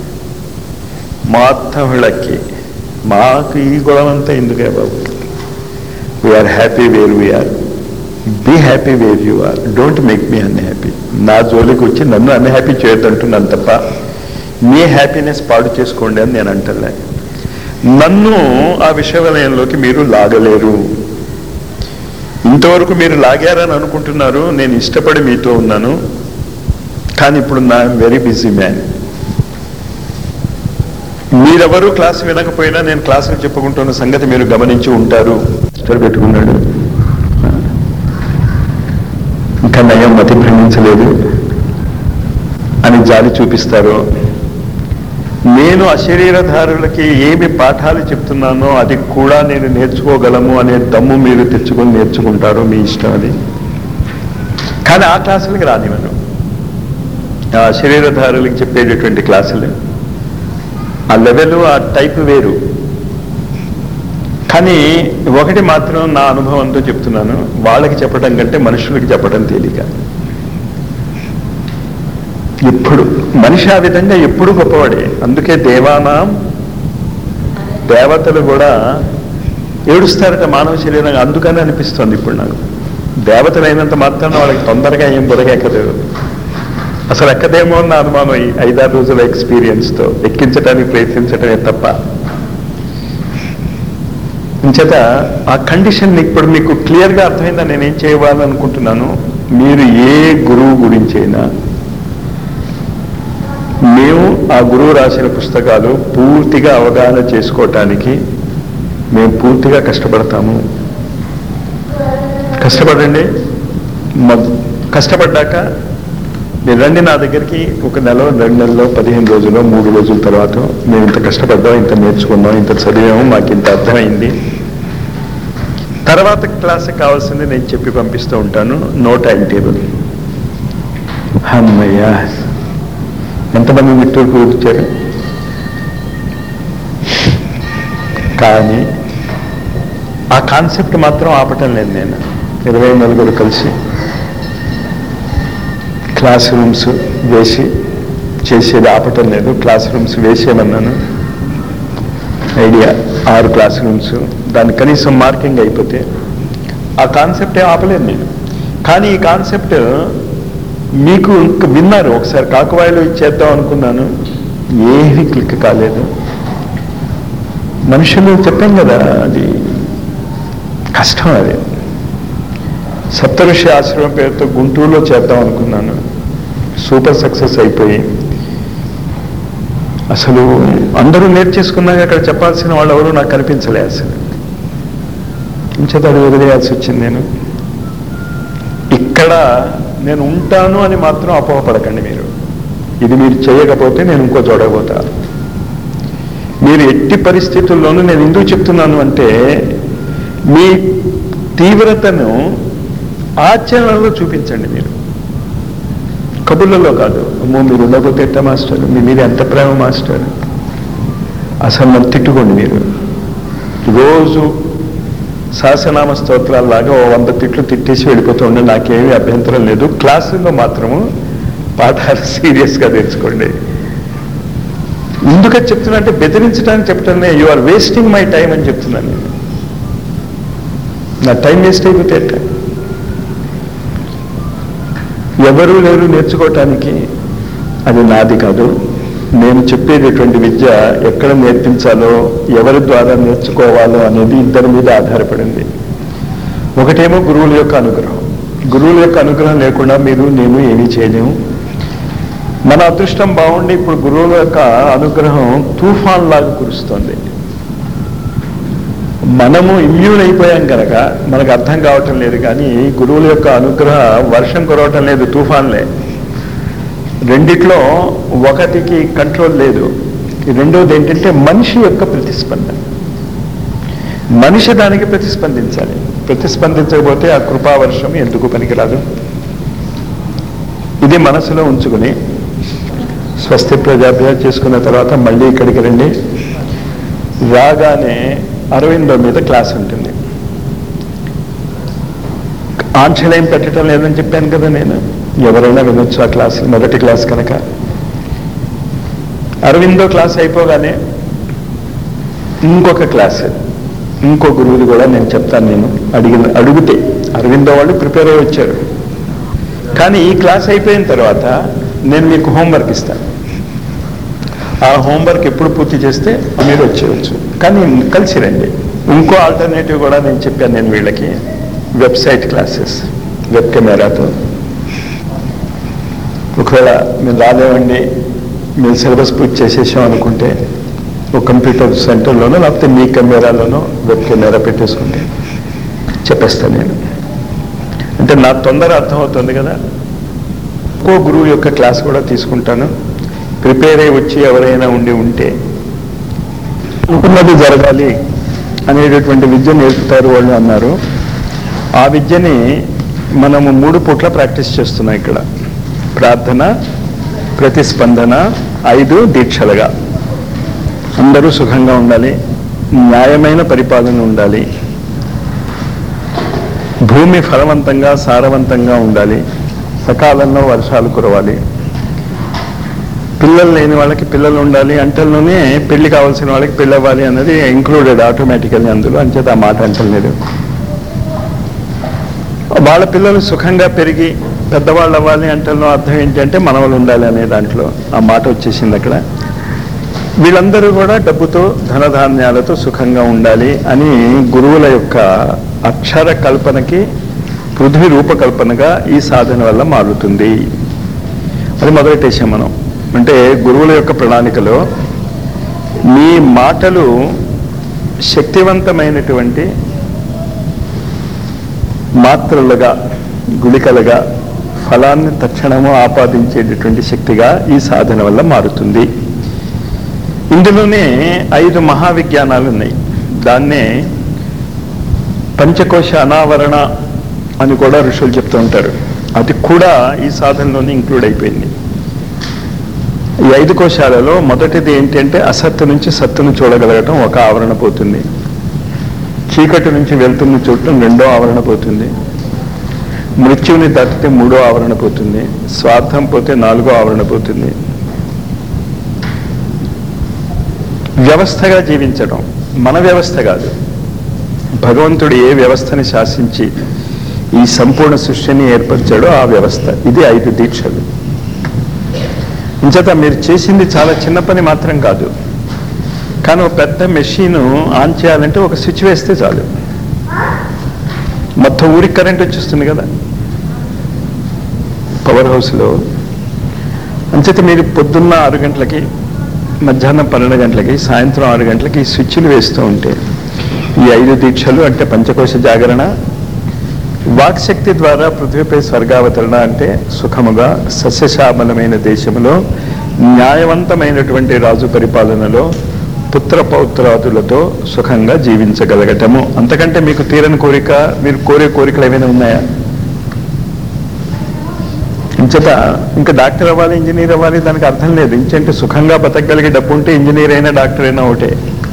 మొత్తం వీళ్ళకి మాకు ఈ గొడవ అంతా ఎందుకే బాబు we are happy where we are be happy where you are don't make me unhappy నా జోలికి వచ్చి నన్ను అన్హ్యాపీ చేయొద్దంటున్నాను తప్ప మీ హ్యాపీనెస్ పాడు చేసుకోండి అని నేను అంటలే నన్ను ఆ విషయవలయంలోకి మీరు లాగలేరు ఇంతవరకు మీరు లాగారని అనుకుంటున్నారు నేను ఇష్టపడి మీతో ఉన్నాను కానీ ఇప్పుడు నా వెరీ బిజీ మ్యాన్ మీరెవరూ క్లాస్ వినకపోయినా నేను క్లాసులు చెప్పుకుంటున్న సంగతి మీరు గమనించి ఉంటారు ఇక్కడ పెట్టుకున్నాడు ఇంకా నయం మతి భ్రమించలేదు అని జాలి చూపిస్తారు నేను అశరీరధారులకి ఏమి పాఠాలు చెప్తున్నానో అది కూడా నేను నేర్చుకోగలము అనే దమ్ము మీరు తెచ్చుకొని నేర్చుకుంటారు మీ ఇష్టం అది కానీ ఆ క్లాసులకి రానివ్వను ఆ శరీరధారులకి చెప్పేటటువంటి క్లాసులు ఆ లెవెల్ ఆ టైప్ వేరు కానీ ఒకటి మాత్రం నా అనుభవంతో చెప్తున్నాను వాళ్ళకి చెప్పడం కంటే మనుషులకి చెప్పడం తేలిక ఎప్పుడు మనిషి ఆ విధంగా ఎప్పుడు గొప్పవాడే అందుకే దేవానాం దేవతలు కూడా ఏడుస్తారట మానవ శరీరం అందుకని అనిపిస్తుంది ఇప్పుడు నాకు దేవతలు అయినంత మాత్రాన వాళ్ళకి తొందరగా ఏం బురగెక్కదు అసలు ఎక్కదేమో అన్న అనుమానం ఈ ఐదారు రోజుల ఎక్స్పీరియన్స్తో ఎక్కించడానికి ప్రయత్నించడమే తప్ప ఇంచేత ఆ కండిషన్ ఇప్పుడు మీకు క్లియర్గా అర్థమైందా నేనేం చేయాలనుకుంటున్నాను మీరు ఏ గురువు గురించి అయినా మేము ఆ గురువు రాసిన పుస్తకాలు పూర్తిగా అవగాహన చేసుకోవటానికి మేము పూర్తిగా కష్టపడతాము కష్టపడండి మ- కష్టపడ్డాక మీరు రండి నా దగ్గరికి ఒక నెల రెండు నెలలో పదిహేను రోజులు మూడు రోజుల తర్వాత మేము ఇంత కష్టపడ్డాం ఇంత నేర్చుకున్నాం ఇంత చదివాము మాకు ఇంత అర్థమైంది తర్వాత క్లాస్కి కావాల్సింది నేను చెప్పి పంపిస్తూ ఉంటాను నో టైం టేబుల్ అమ్మయ్యా ఎంతమంది మిట్టూరుకు వచ్చారు కానీ ఆ కాన్సెప్ట్ మాత్రం ఆపటం లేదు నేను ఇరవై నలుగురు కలిసి క్లాస్ రూమ్స్ వేసి చేసేది ఆపటం లేదు క్లాస్ రూమ్స్ వేసేయమన్నాను ఐడియా ఆరు క్లాస్ రూమ్స్ దాని కనీసం మార్కింగ్ అయిపోతే ఆ కాన్సెప్టే ఆపలేదు నేను కానీ ఈ కాన్సెప్ట్ మీకు ఇంక విన్నారు ఒకసారి కాకువాయిలో ఇచ్చేద్దాం అనుకున్నాను ఏమీ క్లిక్ కాలేదు మనుషులు చెప్పాం కదా అది కష్టం అది సప్తఋషి ఆశ్రమం పేరుతో గుంటూరులో చేద్దాం అనుకున్నాను సూపర్ సక్సెస్ అయిపోయి అసలు అందరూ నేర్చేసుకున్నాక అక్కడ చెప్పాల్సిన వాళ్ళు ఎవరు నాకు కనిపించలే అసలు ఇంచేత అది వదిలేయాల్సి వచ్చింది నేను ఇక్కడ నేను ఉంటాను అని మాత్రం అపోహపడకండి మీరు ఇది మీరు చేయకపోతే నేను ఇంకో చూడబోతా మీరు ఎట్టి పరిస్థితుల్లోనూ నేను ఎందుకు చెప్తున్నాను అంటే మీ తీవ్రతను ఆచరణలో చూపించండి మీరు కబుర్లలో కాదు అమ్మో మీరు ఉండకపోతే ఎట్ట మాస్టర్ మీ మీద ఎంత ప్రేమ మాస్టర్ అసలు నన్ను తిట్టుకోండి మీరు రోజు సహస్రనామ స్తోత్రాల్లాగా ఓ వంద తిట్లు తిట్టేసి వెళ్ళిపోతూ ఉండే నాకేమీ అభ్యంతరం లేదు క్లాసుల్లో మాత్రము పాఠాలు సీరియస్గా తెచ్చుకోండి ఎందుకని చెప్తున్నా అంటే బెదిరించడానికి చెప్తానే you are wasting my time అని చెప్తున్నాను నేను నా టైం వేస్ట్ అయిపోతే ఎట్ట? ఎవరూ లేరు నేర్చుకోవటానికి అది నాది కాదు నేను చెప్పేటటువంటి విద్య ఎక్కడ నేర్పించాలో ఎవరి ద్వారా నేర్చుకోవాలో అనేది ఇద్దరి మీద ఆధారపడింది ఒకటేమో గురువుల యొక్క అనుగ్రహం గురువుల యొక్క అనుగ్రహం లేకుండా మీరు నేను ఏమీ చేయలేము మన అదృష్టం బాగుండి ఇప్పుడు గురువుల యొక్క అనుగ్రహం తుఫాన్ లాగా కురుస్తుంది మనము ఇమ్యూన్ అయిపోయాం కనుక మనకు అర్థం కావటం లేదు కానీ గురువుల యొక్క అనుగ్రహ వర్షం కురవటం లేదు తుఫాన్లే రెండిట్లో ఒకటికి కంట్రోల్ లేదు ఈ రెండోది ఏంటంటే మనిషి యొక్క ప్రతిస్పందన మనిషి దానికి ప్రతిస్పందించాలి ప్రతిస్పందించకపోతే ఆ కృపావర్షం ఎందుకు పనికిరాదు ఇది మనసులో ఉంచుకుని స్వస్తి ప్రజాభ్య చేసుకున్న తర్వాత మళ్ళీ ఇక్కడికి రండి రాగానే అరవిందో మీద క్లాస్ ఉంటుంది ఆంక్షలు ఏం పెట్టడం లేదని చెప్పాను కదా నేను ఎవరైనా వినొచ్చు ఆ క్లాస్ మొదటి క్లాస్ కనుక అరవిందో క్లాస్ అయిపోగానే ఇంకొక క్లాస్ ఇంకో గురువుది కూడా నేను చెప్తాను నేను అడిగిన అడిగితే అరవిందో వాళ్ళు ప్రిపేర్ అయ్యి వచ్చారు కానీ ఈ క్లాస్ అయిపోయిన తర్వాత నేను మీకు హోంవర్క్ ఇస్తాను ఆ హోంవర్క్ ఎప్పుడు పూర్తి చేస్తే మీరు వచ్చేయచ్చు కానీ కలిసి రండి ఇంకో ఆల్టర్నేటివ్ కూడా నేను చెప్పాను నేను వీళ్ళకి వెబ్సైట్ క్లాసెస్ వెబ్ కెమెరాతో ఒకవేళ మీరు రాలేవండి మీరు సిలబస్ పూర్తి చేసేసాం అనుకుంటే ఒక కంప్యూటర్ సెంటర్లోనో లేకపోతే మీ కెమెరాలోనో వెబ్ కెమెరా పెట్టేసుకుంటే చెప్పేస్తాను నేను అంటే నా తొందర అర్థమవుతుంది కదా ఒక్కో గురువు యొక్క క్లాస్ కూడా తీసుకుంటాను ప్రిపేర్ అయి వచ్చి ఎవరైనా ఉండి ఉంటే అనుకున్నది జరగాలి అనేటటువంటి విద్య నేర్పుతారు వాళ్ళు అన్నారు ఆ విద్యని మనము మూడు పూట్ల ప్రాక్టీస్ చేస్తున్నాం ఇక్కడ ప్రార్థన ప్రతిస్పందన ఐదు దీక్షలుగా అందరూ సుఖంగా ఉండాలి న్యాయమైన పరిపాలన ఉండాలి భూమి ఫలవంతంగా సారవంతంగా ఉండాలి సకాలంలో వర్షాలు కురవాలి పిల్లలు లేని వాళ్ళకి పిల్లలు ఉండాలి అంటల్లోనే పెళ్లి కావాల్సిన వాళ్ళకి పెళ్ళి అవ్వాలి అన్నది ఇంక్లూడెడ్ ఆటోమేటికల్లీ అందులో అంచేత ఆ మాట అంటలేదు వాళ్ళ పిల్లలు సుఖంగా పెరిగి పెద్దవాళ్ళు అవ్వాలి అంటల్లో అర్థం ఏంటంటే మనవలు ఉండాలి అనే దాంట్లో ఆ మాట వచ్చేసింది అక్కడ వీళ్ళందరూ కూడా డబ్బుతో ధనధాన్యాలతో సుఖంగా ఉండాలి అని గురువుల యొక్క అక్షర కల్పనకి పృథ్వీ రూపకల్పనగా ఈ సాధన వల్ల మారుతుంది అది మొదలెట్టేసాం మనం అంటే గురువుల యొక్క ప్రణాళికలో మీ మాటలు శక్తివంతమైనటువంటి మాత్రలుగా గుళికలుగా ఫలాన్ని తక్షణము ఆపాదించేటటువంటి శక్తిగా ఈ సాధన వల్ల మారుతుంది ఇందులోనే ఐదు మహావిజ్ఞానాలు ఉన్నాయి దాన్నే పంచకోశ అనావరణ అని కూడా ఋషులు చెప్తూ ఉంటారు అది కూడా ఈ సాధనలోనే ఇంక్లూడ్ అయిపోయింది ఈ ఐదు కోశాలలో మొదటిది ఏంటంటే అసత్తు నుంచి సత్తును చూడగలగటం ఒక ఆవరణ పోతుంది చీకటి నుంచి వెళ్తున్న చూడటం రెండో ఆవరణ పోతుంది మృత్యువుని దాటితే మూడో ఆవరణ పోతుంది స్వార్థం పోతే నాలుగో ఆవరణ పోతుంది వ్యవస్థగా జీవించడం మన వ్యవస్థ కాదు భగవంతుడు ఏ వ్యవస్థని శాసించి ఈ సంపూర్ణ సృష్టిని ఏర్పరిచాడో ఆ వ్యవస్థ ఇది ఐదు దీక్షలు ఇంచేత మీరు చేసింది చాలా చిన్న పని మాత్రం కాదు కానీ ఒక పెద్ద మెషిన్ ఆన్ చేయాలంటే ఒక స్విచ్ వేస్తే చాలు మొత్తం ఊరికి కరెంట్ వచ్చేస్తుంది కదా పవర్ హౌస్లో అంచేత మీరు పొద్దున్న ఆరు గంటలకి మధ్యాహ్నం పన్నెండు గంటలకి సాయంత్రం ఆరు గంటలకి ఈ స్విచ్లు వేస్తూ ఉంటే ఈ ఐదు దీక్షలు అంటే పంచకోశ జాగరణ వాక్శక్తి ద్వారా పృథ్వీపై స్వర్గావతరణ అంటే సుఖముగా సస్యశ్యామలమైన దేశంలో న్యాయవంతమైనటువంటి రాజు పరిపాలనలో పుత్ర పౌత్రాదులతో సుఖంగా జీవించగలగటము అంతకంటే మీకు తీరని కోరిక మీరు కోరే కోరికలు ఏమైనా ఉన్నాయా ఇంచేత ఇంకా డాక్టర్ అవ్వాలి ఇంజనీర్ అవ్వాలి దానికి అర్థం లేదు ఇంచంటే సుఖంగా బతకగలిగే డబ్బు ఉంటే ఇంజనీర్ అయినా డాక్టర్ అయినా ఒకటే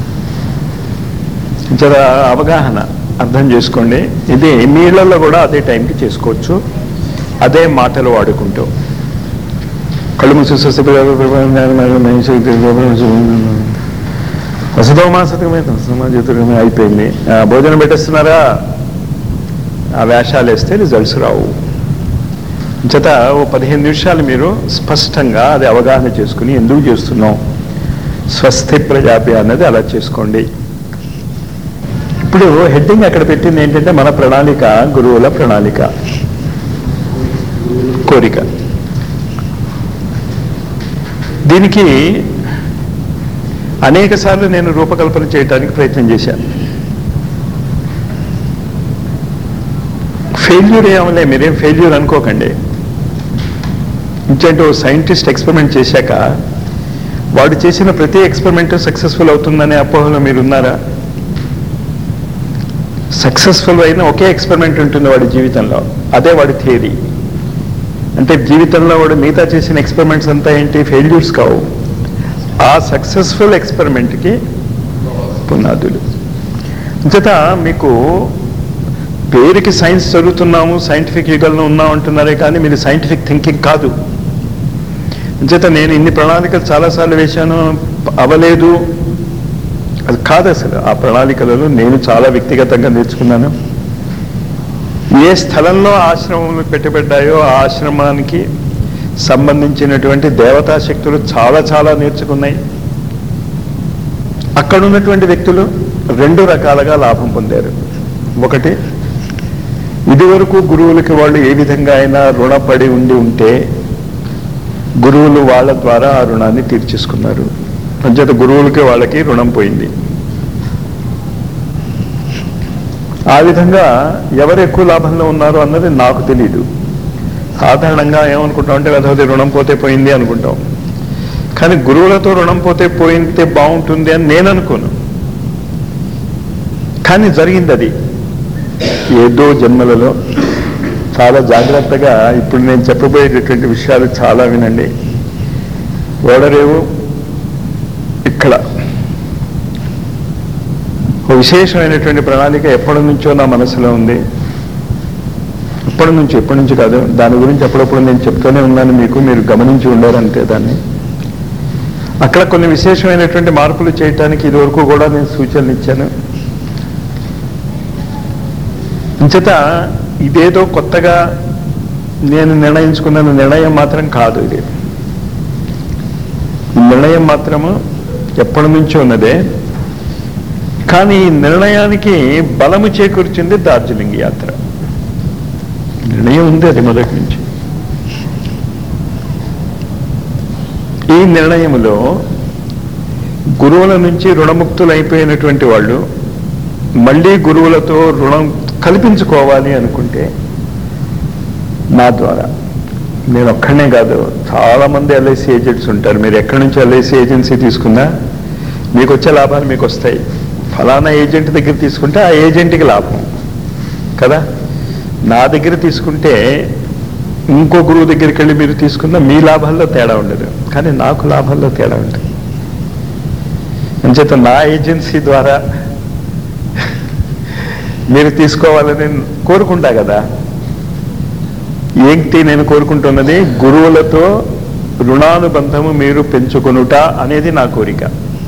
ఇంచేత అవగాహన అర్థం చేసుకోండి ఇది నీళ్ళల్లో కూడా అదే టైంకి చేసుకోవచ్చు అదే మాటలు వాడుకుంటూ కళ్ళు మూసి వసతోమా సతకమైన సమాజమే అయిపోయింది ఆ, భోజనం పెట్టేస్తున్నారా ఆ వేషాలు వేస్తే రిజల్ట్స్ రావు చేత ఓ పదిహేను నిమిషాలు మీరు స్పష్టంగా అది అవగాహన చేసుకుని ఎందుకు చేస్తున్నాం స్వస్తి ప్రజాభ్య అన్నది అలా చేసుకోండి ఇప్పుడు హెడ్డింగ్ అక్కడ పెట్టింది ఏంటంటే మన ప్రణాళిక గురువుల ప్రణాళిక కోరిక దీనికి అనేక సార్లు నేను రూపకల్పన చేయడానికి ప్రయత్నం చేశాను ఫెయిల్యూర్ ఏమలే మీరేం ఫెయిల్యూర్ అనుకోకండి ఇంకంటే ఓ సైంటిస్ట్ ఎక్స్పెరిమెంట్ చేశాక వాడు చేసిన ప్రతి ఎక్స్పెరిమెంట్ సక్సెస్ఫుల్ అవుతుందనే అపోహలో మీరు ఉన్నారా సక్సెస్ఫుల్ అయిన ఒకే ఎక్స్పెరిమెంట్ ఉంటుంది వాడి జీవితంలో అదే వాడి థియరీ అంటే జీవితంలో వాడు మిగతా చేసిన ఎక్స్పెరిమెంట్స్ అంతా ఏంటి ఫెయిల్యూర్స్ కావు ఆ సక్సెస్ఫుల్ ఎక్స్పెరిమెంట్కి పునాదులు అంచేత మీకు పేరుకి సైన్స్ చదువుతున్నాము సైంటిఫిక్ యుగంలో ఉన్నాం అంటున్నారే కానీ మీరు సైంటిఫిక్ థింకింగ్ కాదు అంచేత నేను ఇన్ని ప్రణాళికలు చాలాసార్లు వేశాను అవలేదు అది కాదు అసలు ఆ ప్రణాళికలలో నేను చాలా వ్యక్తిగతంగా నేర్చుకున్నాను ఏ స్థలంలో ఆశ్రమములు పెట్టబడ్డాయో ఆ ఆశ్రమానికి సంబంధించినటువంటి దేవతా శక్తులు చాలా చాలా నేర్చుకున్నాయి అక్కడ ఉన్నటువంటి వ్యక్తులు రెండు రకాలుగా లాభం పొందారు ఒకటి ఇదివరకు గురువులకి వాళ్ళు ఏ విధంగా అయినా రుణపడి ఉండి ఉంటే గురువులు వాళ్ళ ద్వారా ఆ రుణాన్ని తీర్చేసుకున్నారు అంచేత గురువులకి వాళ్ళకి రుణం పోయింది ఆ విధంగా ఎవరు ఎక్కువ లాభంలో ఉన్నారో అన్నది నాకు తెలియదు సాధారణంగా ఏమనుకుంటాం అంటే వెధవది రుణం పోతే పోయింది అనుకుంటాం కానీ గురువులతో రుణం పోతే పోయితే బాగుంటుంది అని నేను అనుకోను కానీ జరిగింది అది ఏదో జన్మలలో చాలా జాగ్రత్తగా ఇప్పుడు నేను చెప్పబోయేటటువంటి విషయాలు చాలా వినండి ఓడరేవు ఇక్కడ ఒక విశేషమైనటువంటి ప్రణాళిక ఎప్పటి నుంచో నా మనసులో ఉంది ఎప్పటి నుంచి ఎప్పటి నుంచి కాదు దాని గురించి అప్పుడప్పుడు నేను చెప్తూనే ఉన్నాను మీకు మీరు గమనించి ఉండారంతే దాన్ని అక్కడ కొన్ని విశేషమైనటువంటి మార్పులు చేయటానికి ఇదివరకు కూడా నేను సూచనలు ఇచ్చాను అంచేత ఇదేదో కొత్తగా నేను నిర్ణయించుకున్న నిర్ణయం మాత్రం కాదు ఇది ఈ నిర్ణయం మాత్రము ఎప్పటి నుంచో ఉన్నదే కానీ ఈ నిర్ణయానికి బలము చేకూర్చింది డార్జిలింగ్ యాత్ర నిర్ణయం ఉంది అది మొదటి నుంచి ఈ నిర్ణయములో గురువుల నుంచి రుణముక్తులు అయిపోయినటువంటి వాళ్ళు మళ్ళీ గురువులతో రుణం కల్పించుకోవాలి అనుకుంటే నా ద్వారా నేను ఒక్కడనే కాదు చాలా మంది ఎల్ఐసి ఏజెంట్స్ ఉంటారు మీరు ఎక్కడి నుంచి ఎల్ఐసి ఏజెన్సీ తీసుకున్నా మీకు వచ్చే లాభాలు మీకు వస్తాయి ఫలానా ఏజెంట్ దగ్గర తీసుకుంటే ఆ ఏజెంట్కి లాభం కదా నా దగ్గర తీసుకుంటే ఇంకో గురువు దగ్గరికి వెళ్ళి మీరు తీసుకున్న మీ లాభాల్లో తేడా ఉండదు కానీ నాకు లాభాల్లో తేడా ఉంటుంది అంచేత నా ఏజెన్సీ ద్వారా మీరు తీసుకోవాలని కోరుకుంటా కదా ఏంటి నేను కోరుకుంటున్నది గురువులతో రుణానుబంధము మీరు పెంచుకొనుట అనేది నా కోరిక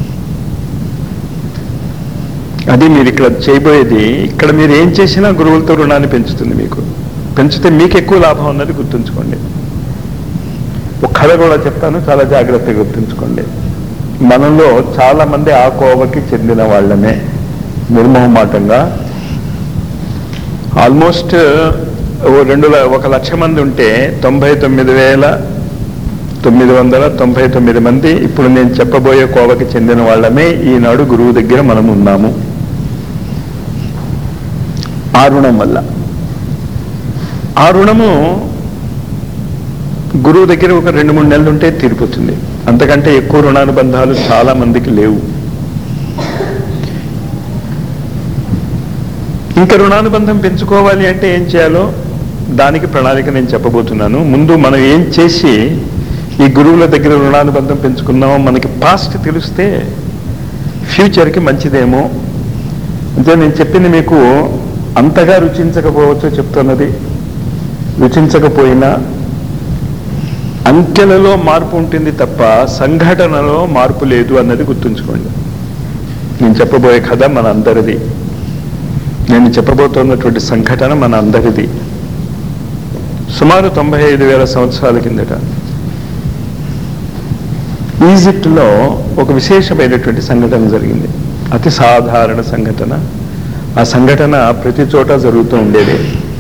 అది మీరు ఇక్కడ చేయబోయేది ఇక్కడ మీరు ఏం చేసినా గురువులతో రుణాన్ని పెంచుతుంది మీకు పెంచితే మీకు ఎక్కువ లాభం ఉన్నది గుర్తుంచుకోండి ఒక కథ కూడా చెప్తాను చాలా జాగ్రత్తగా గుర్తుంచుకోండి మనలో చాలా మంది ఆ కోవకి చెందిన వాళ్ళమే నిర్మోహమాటంగా ఆల్మోస్ట్ ఓ రెండు ల- ఒక లక్ష మంది ఉంటే తొంభై తొమ్మిది వేల తొమ్మిది వందల తొంభై తొమ్మిది మంది ఇప్పుడు నేను చెప్పబోయే కోవకి చెందిన వాళ్ళమే ఈనాడు గురువు దగ్గర మనం ఉన్నాము ఆ రుణం వల్ల ఆ రుణము గురువు దగ్గర ఒక రెండు మూడు నెలలు ఉంటే తీరిపోతుంది అంతకంటే ఎక్కువ రుణానుబంధాలు చాలా మందికి లేవు ఇంకా రుణానుబంధం పెంచుకోవాలి అంటే ఏం చేయాలో దానికి ప్రణాళిక నేను చెప్పబోతున్నాను ముందు మనం ఏం చేసి ఈ గురువుల దగ్గర రుణానుబంధం పెంచుకున్నామో మనకి పాస్ట్ తెలిస్తే ఫ్యూచర్కి మంచిదేమో అంటే నేను చెప్పింది మీకు అంతగా రుచించకపోవచ్చు చెప్తున్నది రుచించకపోయినా అంకెలలో మార్పు ఉంటుంది తప్ప సంఘటనలో మార్పు లేదు అన్నది గుర్తుంచుకోండి నేను చెప్పబోయే కథ మన అందరిది నేను చెప్పబోతున్నటువంటి సంఘటన మన అందరిది సుమారు తొంభై ఐదు వేల సంవత్సరాల కిందట ఈజిప్ట్లో ఒక విశేషమైనటువంటి సంఘటన జరిగింది అతి సాధారణ సంఘటన ఆ సంఘటన ప్రతి చోట జరుగుతూ ఉండేది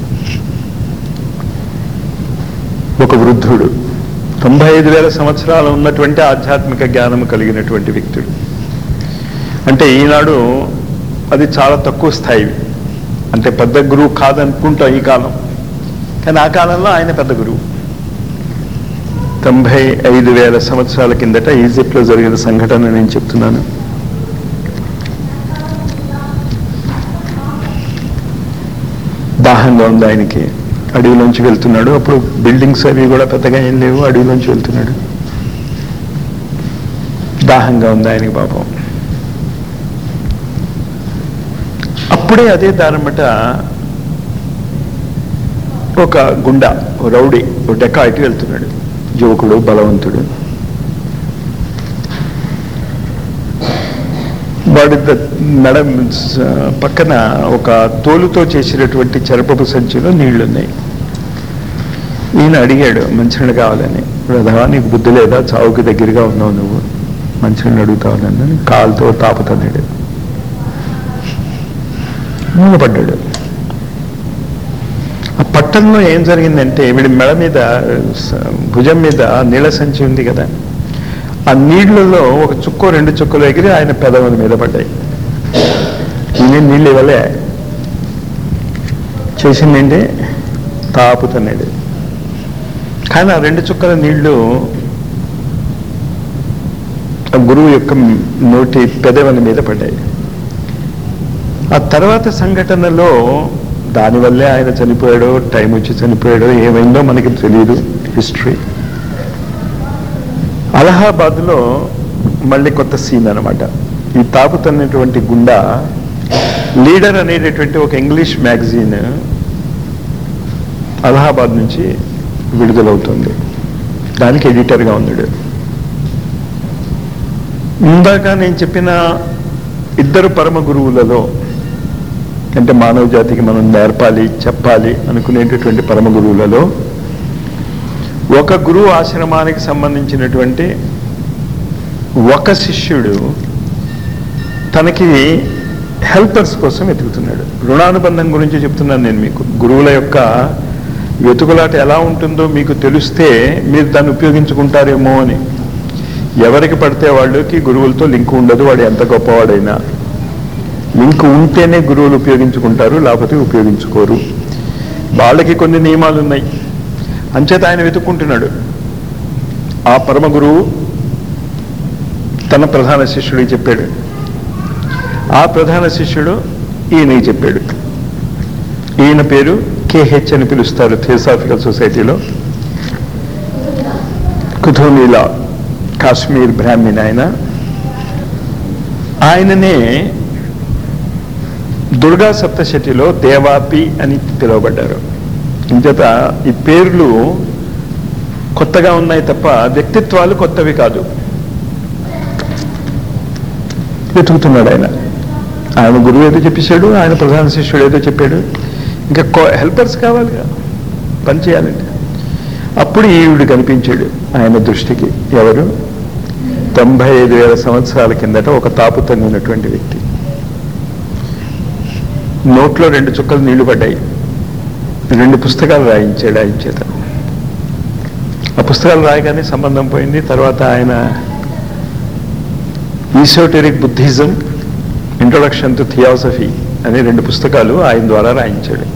ఒక వృద్ధుడు తొంభై ఐదు వేల సంవత్సరాలు ఉన్నటువంటి ఆధ్యాత్మిక జ్ఞానం కలిగినటువంటి వ్యక్తుడు అంటే ఈనాడు అది చాలా తక్కువ స్థాయి అంటే పెద్ద గురువు కాదనుకుంటాం ఈ కాలం కానీ ఆ కాలంలో ఆయన పెద్ద గురువు తొంభై ఐదు వేల సంవత్సరాల కిందట ఈజిప్ట్లో జరిగిన సంఘటన నేను చెప్తున్నాను దాహంగా ఉంది ఆయనకి అడవిలోంచి వెళ్తున్నాడు అప్పుడు బిల్డింగ్స్ అవి కూడా పెద్దగా ఏం లేవు అడవిలోంచి వెళ్తున్నాడు దాహంగా ఉంది ఆయనకి పాపం అప్పుడే అదే దారమట ఒక గుండా ఓ రౌడీ ఓ డెకాయిట్ వెళ్తున్నాడు యువకుడు బలవంతుడు వాడి ద- నడ స- పక్కన ఒక తోలుతో చేసినటువంటి చెరపపు సంచిలో నీళ్లున్నాయి ఈయన అడిగాడు మంచినీళ్ళు కావాలని రథవా నీకు బుద్ధి లేదా చావుకి దగ్గరగా ఉన్నావు నువ్వు మంచినీళ్ళు అడుగుతావునని కాలుతో తాపుతున్నాడు మూలపడ్డాడు ఆ పట్టణంలో ఏం జరిగిందంటే వీడి మెడ మీద స- భుజం మీద నీళ్ళ సంచి ఉంది కదా ఆ నీళ్లలో ఒక చుక్కో రెండు చుక్కలు ఎగిరి ఆయన పెదవుల మీద పడ్డాయి ఈయన నీళ్ళు ఇవ్వలే చేసిందేంటి తాపుతున్నాడు కానీ ఆ రెండు చుక్కల నీళ్లు ఆ గురువు యొక్క నోటి పెదవుల మీద పడ్డాయి ఆ తర్వాత సంఘటనలో దానివల్లే ఆయన చనిపోయాడో టైం వచ్చి చనిపోయాడో ఏమైందో మనకి తెలియదు హిస్టరీ అలహాబాద్లో మళ్ళీ కొత్త సీన్ అనమాట ఈ తాపుతున్నటువంటి గుండా లీడర్ అనేటటువంటి ఒక ఇంగ్లీష్ మ్యాగజైన్ అలహాబాద్ నుంచి విడుదలవుతుంది దానికి ఎడిటర్గా ఉన్నాడు ఇందాక నేను చెప్పిన ఇద్దరు పరమ గురువులలో అంటే మానవ జాతికి మనం నేర్పాలి చెప్పాలి అనుకునేటటువంటి పరమ గురువులలో ఒక గురువు ఆశ్రమానికి సంబంధించినటువంటి ఒక శిష్యుడు తనకి హెల్పర్స్ కోసం వెతుకుతున్నాడు రుణానుబంధం గురించి చెప్తున్నాను నేను మీకు గురువుల యొక్క వెతుకులాట ఎలా ఉంటుందో మీకు తెలిస్తే మీరు దాన్ని ఉపయోగించుకుంటారేమో అని ఎవరికి పడితే వాళ్ళకి గురువులతో లింక్ ఉండదు వాడు ఎంత గొప్పవాడైనా లింక్ ఉంటేనే గురువులు ఉపయోగించుకుంటారు లేకపోతే ఉపయోగించుకోరు వాళ్ళకి కొన్ని నియమాలు ఉన్నాయి అంచేత ఆయన వెతుక్కుంటున్నాడు ఆ పరమ గురువు తన ప్రధాన శిష్యుడికి చెప్పాడు ఆ ప్రధాన శిష్యుడు ఈయనకి చెప్పాడు ఈయన పేరు కేహెచ్ అని పిలుస్తారు థియోసాఫికల్ సొసైటీలో కుథోనీలా కాశ్మీర్ బ్రాహ్మణ్ ఆయన ఆయననే దుర్గా సప్తశతిలో దేవాపి అని పిలువబడ్డారు ఇంచేత ఈ పేర్లు కొత్తగా ఉన్నాయి తప్ప వ్యక్తిత్వాలు కొత్తవి కాదు వెతుకుతున్నాడు ఆయన ఆయన గురువు ఏదో చెప్పేశాడు ఆయన ప్రధాన శిష్యుడు ఏదో చెప్పాడు ఇంకా హెల్పర్స్ కావాలిగా పని చేయాలంటే అప్పుడు ఈవిడు కనిపించాడు ఆయన దృష్టికి ఎవరు తొంభై ఐదు వేల సంవత్సరాల కిందట ఒక తాపు తన్నినటువంటి వ్యక్తి నోట్లో రెండు చుక్కలు నీళ్లు పడ్డాయి రెండు పుస్తకాలు రాయించాడు ఆయన చేత ఆ పుస్తకాలు రాయగానే సంబంధం పోయింది తర్వాత ఆయన esoteric Buddhism introduction to theosophy అనే రెండు పుస్తకాలు ఆయన ద్వారా రాయించాడు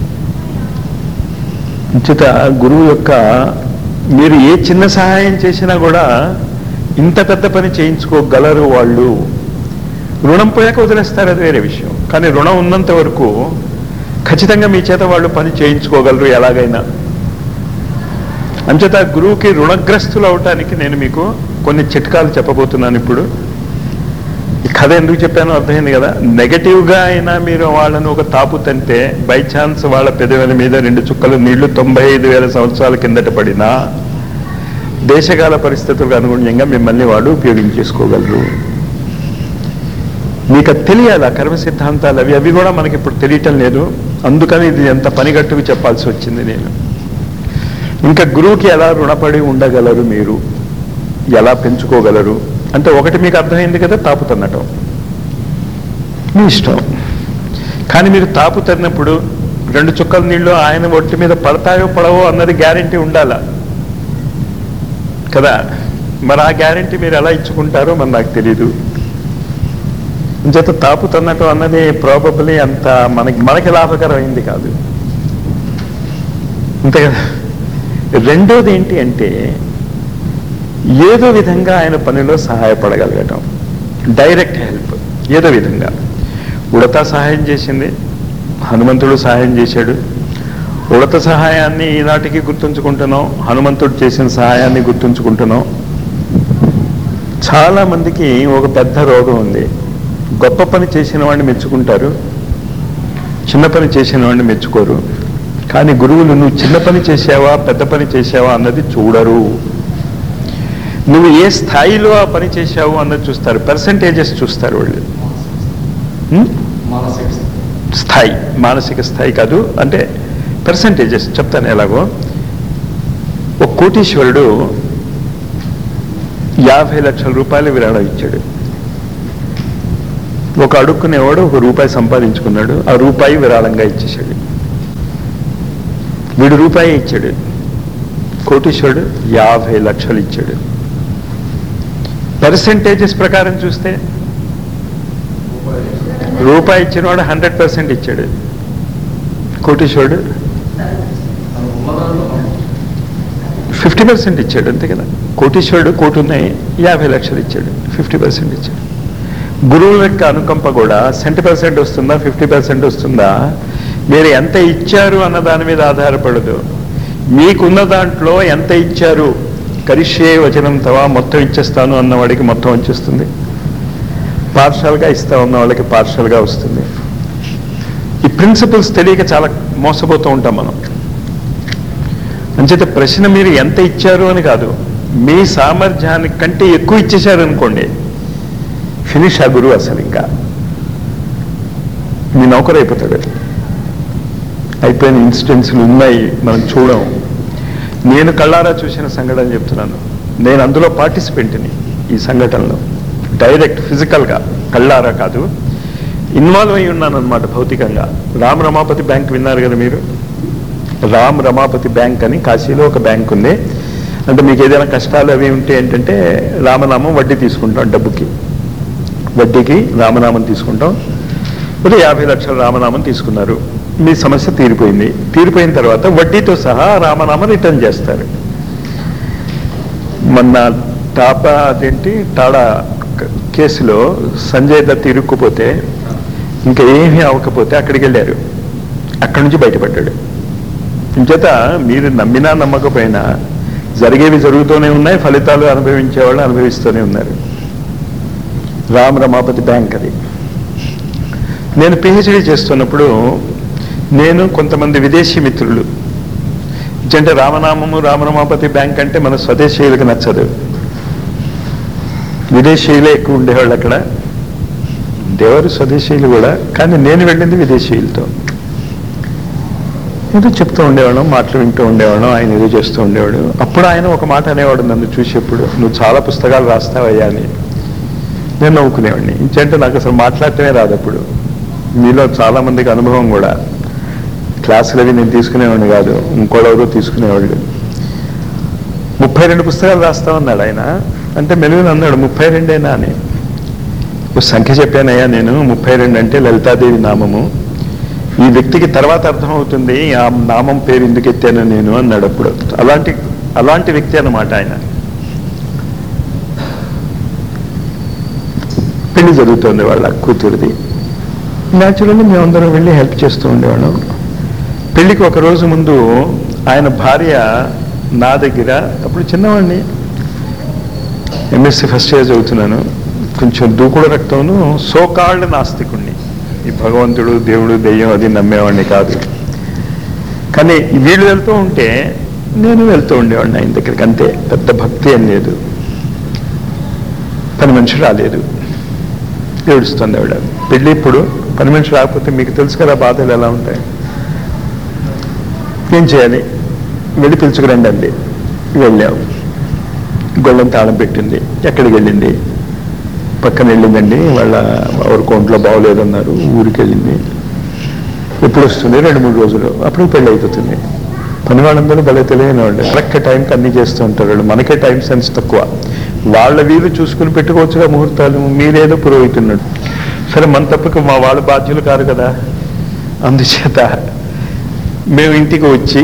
చేత గురువు యొక్క మీరు ఏ చిన్న సహాయం చేసినా కూడా ఇంత పెద్ద పని చేయించుకోగలరు వాళ్ళు రుణం పోయాక వదిలేస్తారు అది వేరే విషయం కానీ రుణం ఉన్నంత వరకు ఖచ్చితంగా మీ చేత వాళ్ళు పని చేయించుకోగలరు ఎలాగైనా అంచేత గురువుకి రుణగ్రస్తులు అవటానికి నేను మీకు కొన్ని చిట్కాలు చెప్పబోతున్నాను ఇప్పుడు ఈ కథ ఎందుకు చెప్పానో అర్థమైంది కదా నెగటివ్గా అయినా మీరు వాళ్ళను ఒక తాపు తంటే బై ఛాన్స్ వాళ్ళ పెదవుల మీద రెండు చుక్కలు నీళ్లు తొంభై ఐదు వేల సంవత్సరాల కిందట పడినా దేశకాల పరిస్థితులకు అనుగుణంగా మిమ్మల్ని వాడు ఉపయోగించేసుకోగలరు మీకు అది తెలియాలి ఆ కర్మ సిద్ధాంతాలు అవి అవి కూడా మనకి ఇప్పుడు తెలియటం లేదు అందుకని ఇది ఎంత పనిగట్టుకు చెప్పాల్సి వచ్చింది నేను ఇంకా గురువుకి ఎలా రుణపడి ఉండగలరు మీరు ఎలా పెంచుకోగలరు అంటే ఒకటి మీకు అర్థమైంది కదా తాపు తన్నటం మీ ఇష్టం కానీ మీరు తాపు తన్నప్పుడు రెండు చుక్కల నీళ్లు ఆయన ఒట్టి మీద పడతాయో పడవో అన్నది గ్యారంటీ ఉండాలా కదా మరి ఆ గ్యారంటీ మీరు ఎలా ఇచ్చుకుంటారో మరి నాకు తెలీదు చేత తాపు తన్నటం అన్నది ప్రాబబ్లీ అంత మనకి మనకి లాభకరమైంది కాదు అంతే కదా రెండోది ఏంటి అంటే ఏదో విధంగా ఆయన పనిలో సహాయపడగలగటం డైరెక్ట్ హెల్ప్ ఏదో విధంగా ఉడతా సహాయం చేసింది హనుమంతుడు సహాయం చేశాడు ఉడత సహాయాన్ని ఈనాటికి గుర్తుంచుకుంటున్నాం హనుమంతుడు చేసిన సహాయాన్ని గుర్తుంచుకుంటున్నాం చాలా మందికి ఒక పెద్ద రోగం ఉంది గొప్ప పని చేసిన వాడిని మెచ్చుకుంటారు చిన్న పని చేసిన వాడిని మెచ్చుకోరు కానీ గురువులు నువ్వు చిన్న పని చేసావా పెద్ద పని చేసావా అన్నది చూడరు నువ్వు ఏ స్థాయిలో ఆ పని చేశావు అన్నది చూస్తారు పర్సంటేజెస్ చూస్తారు వాళ్ళు ఉం? మానసిక స్థాయి మానసిక స్థాయి కాదు అంటే పర్సంటేజెస్ చెప్తాను ఎలాగో ఒక కోటీశ్వరుడు యాభై లక్షల రూపాయలు విరాళం ఇచ్చాడు ఒక అడుక్కునేవాడు ఒక రూపాయి సంపాదించుకున్నాడు ఆ రూపాయి విరాళంగా ఇచ్చేశాడు వీడు రూపాయి ఇచ్చాడు కోటీశ్వరుడు యాభై లక్షలు ఇచ్చాడు పర్సంటేజెస్ ప్రకారం చూస్తే రూపాయి ఇచ్చినవాడు హండ్రెడ్ పర్సెంట్ ఇచ్చాడు కోటీశ్వరుడు ఫిఫ్టీ పర్సెంట్ ఇచ్చాడు అంతే కదా కోటీశ్వరుడు కోటి ఉన్నాయి యాభై లక్షలు ఇచ్చాడు ఫిఫ్టీ పర్సెంట్ ఇచ్చాడు గురువుల యొక్క అనుకంప కూడా సెంటీ పర్సెంట్ వస్తుందా ఫిఫ్టీ పర్సెంట్ వస్తుందా మీరు ఎంత ఇచ్చారు అన్న దాని మీద ఆధారపడదు మీకున్న దాంట్లో ఎంత ఇచ్చారు కరిష్యే వచనం తవా మొత్తం ఇచ్చేస్తాను అన్నవాడికి మొత్తం వచ్చేస్తుంది పార్షల్గా ఇస్తా ఉన్న వాళ్ళకి పార్షల్గా వస్తుంది ఈ ప్రిన్సిపల్స్ తెలియక చాలా మోసపోతూ ఉంటాం మనం అంచేత ప్రశ్న మీరు ఎంత ఇచ్చారు అని కాదు మీ సామర్థ్యానికి కంటే ఎక్కువ ఇచ్చేశారు అనుకోండి ఫినిష్ ఆ గురువు అసలు ఇంకా మీ నౌకరు అయిపోతాడు అయిపోయిన ఇన్సిడెంట్స్లు ఉన్నాయి మనం చూడం నేను కళ్ళారా చూసిన సంఘటన చెప్తున్నాను నేను అందులో పార్టిసిపెంట్ని ఈ సంఘటనలో డైరెక్ట్ ఫిజికల్గా కళ్ళారా కాదు ఇన్వాల్వ్ అయి ఉన్నాను అనమాట భౌతికంగా రామ్ రమాపతి బ్యాంక్ విన్నారు కదా మీరు రామ్ రమాపతి బ్యాంక్ అని కాశీలో ఒక బ్యాంక్ ఉంది అంటే మీకు ఏదైనా కష్టాలు అవి ఉంటే ఏంటంటే రామనామం వడ్డీ తీసుకుంటాం డబ్బుకి వడ్డీకి రామనామం తీసుకుంటాం ఇప్పుడు యాభై లక్షల రామనామం తీసుకున్నారు మీ సమస్య తీరిపోయింది తీరిపోయిన తర్వాత వడ్డీతో సహా రామనామం రిటర్న్ చేస్తారు మొన్న టాపా అదేంటి టాడా క- కేసులో సంజయ్ దత్ ఇరుక్కుపోతే ఇంకా ఏమీ అవ్వకపోతే అక్కడికి వెళ్ళారు అక్కడి నుంచి బయటపడ్డాడు ఇంచేత మీరు నమ్మినా నమ్మకపోయినా జరిగేవి జరుగుతూనే ఉన్నాయి ఫలితాలు అనుభవించే వాళ్ళు అనుభవిస్తూనే ఉన్నారు రామ్ రమాపతి బ్యాంక్ అది నేను పిహెచ్డి చేస్తున్నప్పుడు నేను కొంతమంది విదేశీ మిత్రులు అంటే రామనామము రామరమాపతి బ్యాంక్ అంటే మన స్వదేశీయులకు నచ్చదు విదేశీయులే ఎక్కువ ఉండేవాళ్ళు అక్కడ ఉండేవారు స్వదేశీయులు కూడా కానీ నేను వెళ్ళింది విదేశీయులతో ఏదో చెప్తూ ఉండేవాళ్ళం మాటలు వింటూ ఉండేవాళ్ళం ఆయన ఏదో చేస్తూ ఉండేవాడు అప్పుడు ఆయన ఒక మాట అనేవాడు నన్ను చూసేప్పుడు నువ్వు చాలా పుస్తకాలు రాస్తావయ్యా అని నేను నవ్వుకునేవాడిని ఇంకంటే నాకు అసలు మాట్లాడటమే రాదు అప్పుడు మీలో చాలా మందికి అనుభవం కూడా క్లాసులు అవి నేను తీసుకునేవాడిని కాదు ఇంకోడెవరో తీసుకునేవాళ్ళు ముప్పై రెండు పుస్తకాలు రాస్తామన్నాడు ఆయన అంటే మెలుగుని అన్నాడు ముప్పై రెండేనా అని ఓ సంఖ్య చెప్పానయ్యా నేను ముప్పై రెండు అంటే లలితాదేవి నామము ఈ వ్యక్తికి తర్వాత అర్థమవుతుంది ఆ నామం పేరు ఎందుకు ఎత్తాను నేను అన్నాడు అప్పుడు అలాంటి అలాంటి వ్యక్తి అన్నమాట ఆయన పెళ్లి జరుగుతుంది వాళ్ళ కూతురిది న్యాచురల్లీ మేమందరం వెళ్ళి హెల్ప్ చేస్తూ ఉండేవాళ్ళం పెళ్లికి ఒక రోజు ముందు ఆయన భార్య నా దగ్గర అప్పుడు చిన్నవాడిని ఎంఎస్సి ఫస్ట్ ఇయర్ చదువుతున్నాను కొంచెం దూకుడు రక్తంను సోకాల్డ్ నాస్తికుణ్ణి ఈ భగవంతుడు దేవుడు దెయ్యం అది నమ్మేవాడిని కాదు కానీ వీళ్ళు వెళ్తూ ఉంటే నేను వెళ్తూ ఉండేవాడిని ఆయన దగ్గరికి అంతే పెద్ద భక్తి అని లేదు పని మనిషి రాలేదు ఏడుస్తుంది ఆవిడ పెళ్ళి ఇప్పుడు పని మనిషి రాకపోతే మీకు తెలుసు కదా బాధలు ఎలా ఉంటాయి ఏం చేయాలి వెళ్ళి పిలుచుకురండి అండి వెళ్ళాము గొళ్ళం తాళం పెట్టింది ఎక్కడికి వెళ్ళింది పక్కన వెళ్ళిందండి వాళ్ళ ఎవరి ఒంట్లో బాగోలేదన్నారు ఊరికి వెళ్ళింది ఎప్పుడు వస్తుంది రెండు మూడు రోజులు అప్పుడు పెళ్ళి అయిపోతుంది పని వాళ్ళందరూ భలే తెలియని వాళ్ళు కరెక్ట్ టైంకి అన్ని చేస్తూ ఉంటారు వాళ్ళు మనకే టైం సెన్స్ తక్కువ వాళ్ళ వీలు చూసుకుని పెట్టుకోవచ్చుగా ముహూర్తాలు మీరేదో పురోహితున్నాడు సరే మన తప్పుకు మా వాళ్ళు బాధ్యులు కారు కదా అందుచేత మేము ఇంటికి వచ్చి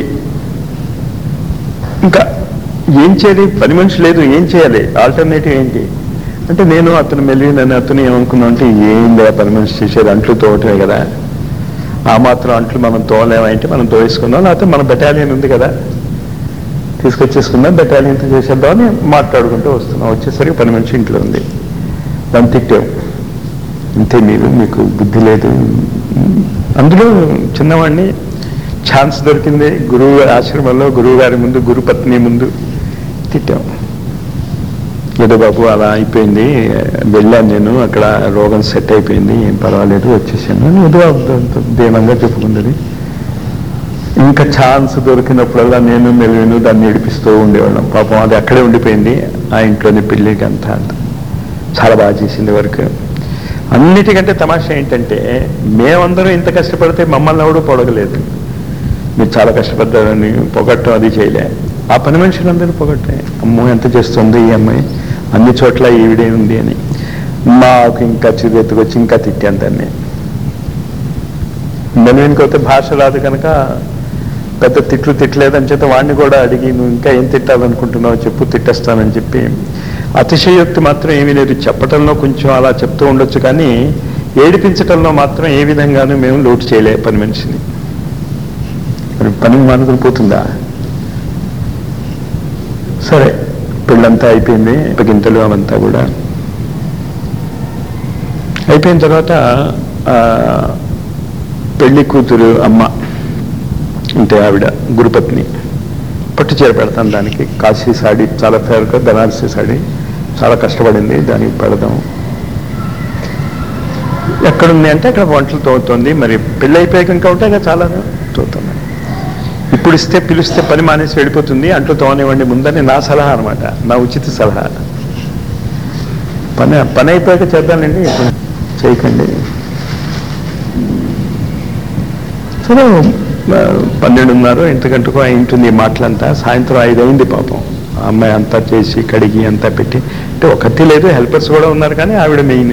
ఇంకా ఏం చేయాలి పని మనిషి లేదు ఏం చేయాలి ఆల్టర్నేటివ్ ఏంటి అంటే నేను అతను మెల్లి నన్ను అతను ఏమనుకున్నా అంటే ఏంది ఆ పని మనిషి చేసేది అంట్లు తోవటమే కదా ఆ మాత్రం అంట్లు మనం తోలేమంటే మనం తోవేసుకుందాం లేకపోతే మన బెటాలియన్ ఉంది కదా తీసుకొచ్చేసుకుందాం బెటాలియన్తో చేసేద్దామని మాట్లాడుకుంటూ వస్తున్నాం వచ్చేసరికి పని మనిషి ఇంట్లో ఉంది దాన్ని తిట్టాం అంతే మీరు మీకు బుద్ధి లేదు అందులో చిన్నవాడిని ఛాన్స్ దొరికింది గురువు గారి ఆశ్రమంలో గురువు గారి ముందు గురుపత్ని ముందు తిట్టాం ఏదో బాబు అలా అయిపోయింది వెళ్ళాను నేను అక్కడ రోగం సెట్ అయిపోయింది ఏం పర్వాలేదు వచ్చేసాను అని ఏదో అంత దీనంగా చెప్పుకుంది ఇంకా ఛాన్స్ దొరికినప్పుడల్లా నేను మెలుగును దాన్ని ఏడిపిస్తూ ఉండేవాళ్ళం పాపం అది అక్కడే ఉండిపోయింది ఆ ఇంట్లోని పెళ్ళికి అంతా అంత చాలా బాగా చేసింది వర్క్ అన్నిటికంటే తమాషా ఏంటంటే మేమందరం ఇంత కష్టపడితే మమ్మల్ని ఎవడు పొడగలేదు మీరు చాలా కష్టపడ్డారని పొగట్టం అది చేయలే ఆ పని మనుషులందరూ పొగట్టే అమ్మో ఎంత చేస్తుంది ఈ అమ్మాయి అన్ని చోట్ల ఈవిడే ఉంది అని మాకు ఇంకా చిరెత్తుకొచ్చి ఇంకా తిట్టాను దాన్ని మెనువినికొస్తే భాష రాదు కనుక పెద్ద తిట్లు తిట్టలేదని చేత వాడిని కూడా అడిగి నువ్వు ఇంకా ఏం తిట్టాలనుకుంటున్నావు చెప్పు తిట్టేస్తానని చెప్పి అతిశయోక్తి మాత్రం ఏమీ లేదు చెప్పటంలో కొంచెం అలా చెప్తూ ఉండొచ్చు కానీ ఏడిపించటంలో మాత్రం ఏ విధంగానూ మేము లోటు చేయలే పని మనిషిని మరి పని మానుకుని పోతుందా సరే పెళ్ళంతా అయిపోయింది గింతలు అవంతా కూడా అయిపోయిన తర్వాత ఆ, పెళ్లి కూతురు అమ్మ అంటే ఆవిడ గురుపత్ని పట్టు చీర పెడతాను దానికి కాశీ సాడీ చాలా ఫేవర్గా బెనారసీ సాడీ చాలా కష్టపడింది దానికి పెడదాం ఎక్కడుంది అంటే అక్కడ వంటలు తోగుతుంది మరి పెళ్ళి అయిపోయాక ఇంకా ఉంటే ఇంకా చాలా తోగుతుంది ఇప్పుడు ఇస్తే పిలిస్తే పని మానేసి వెళ్ళిపోతుంది అంటూ తోనివ్వండి ముందని నా సలహా అనమాట నా ఉచిత సలహా పని పని అయిపోయాక చేద్దానండి ఇప్పుడు చేయకండి సరే ఆ, పన్నెండున్నర ఇంత గంటకు అయి ఉంటుంది ఈ మాటలంతా సాయంత్రం ఐదు అయింది పాపం ఆ అమ్మాయి అంతా చేసి కడిగి అంతా పెట్టి అంటే ఒకటి లేదు హెల్పర్స్ కూడా ఉన్నారు కానీ ఆవిడ మెయిన్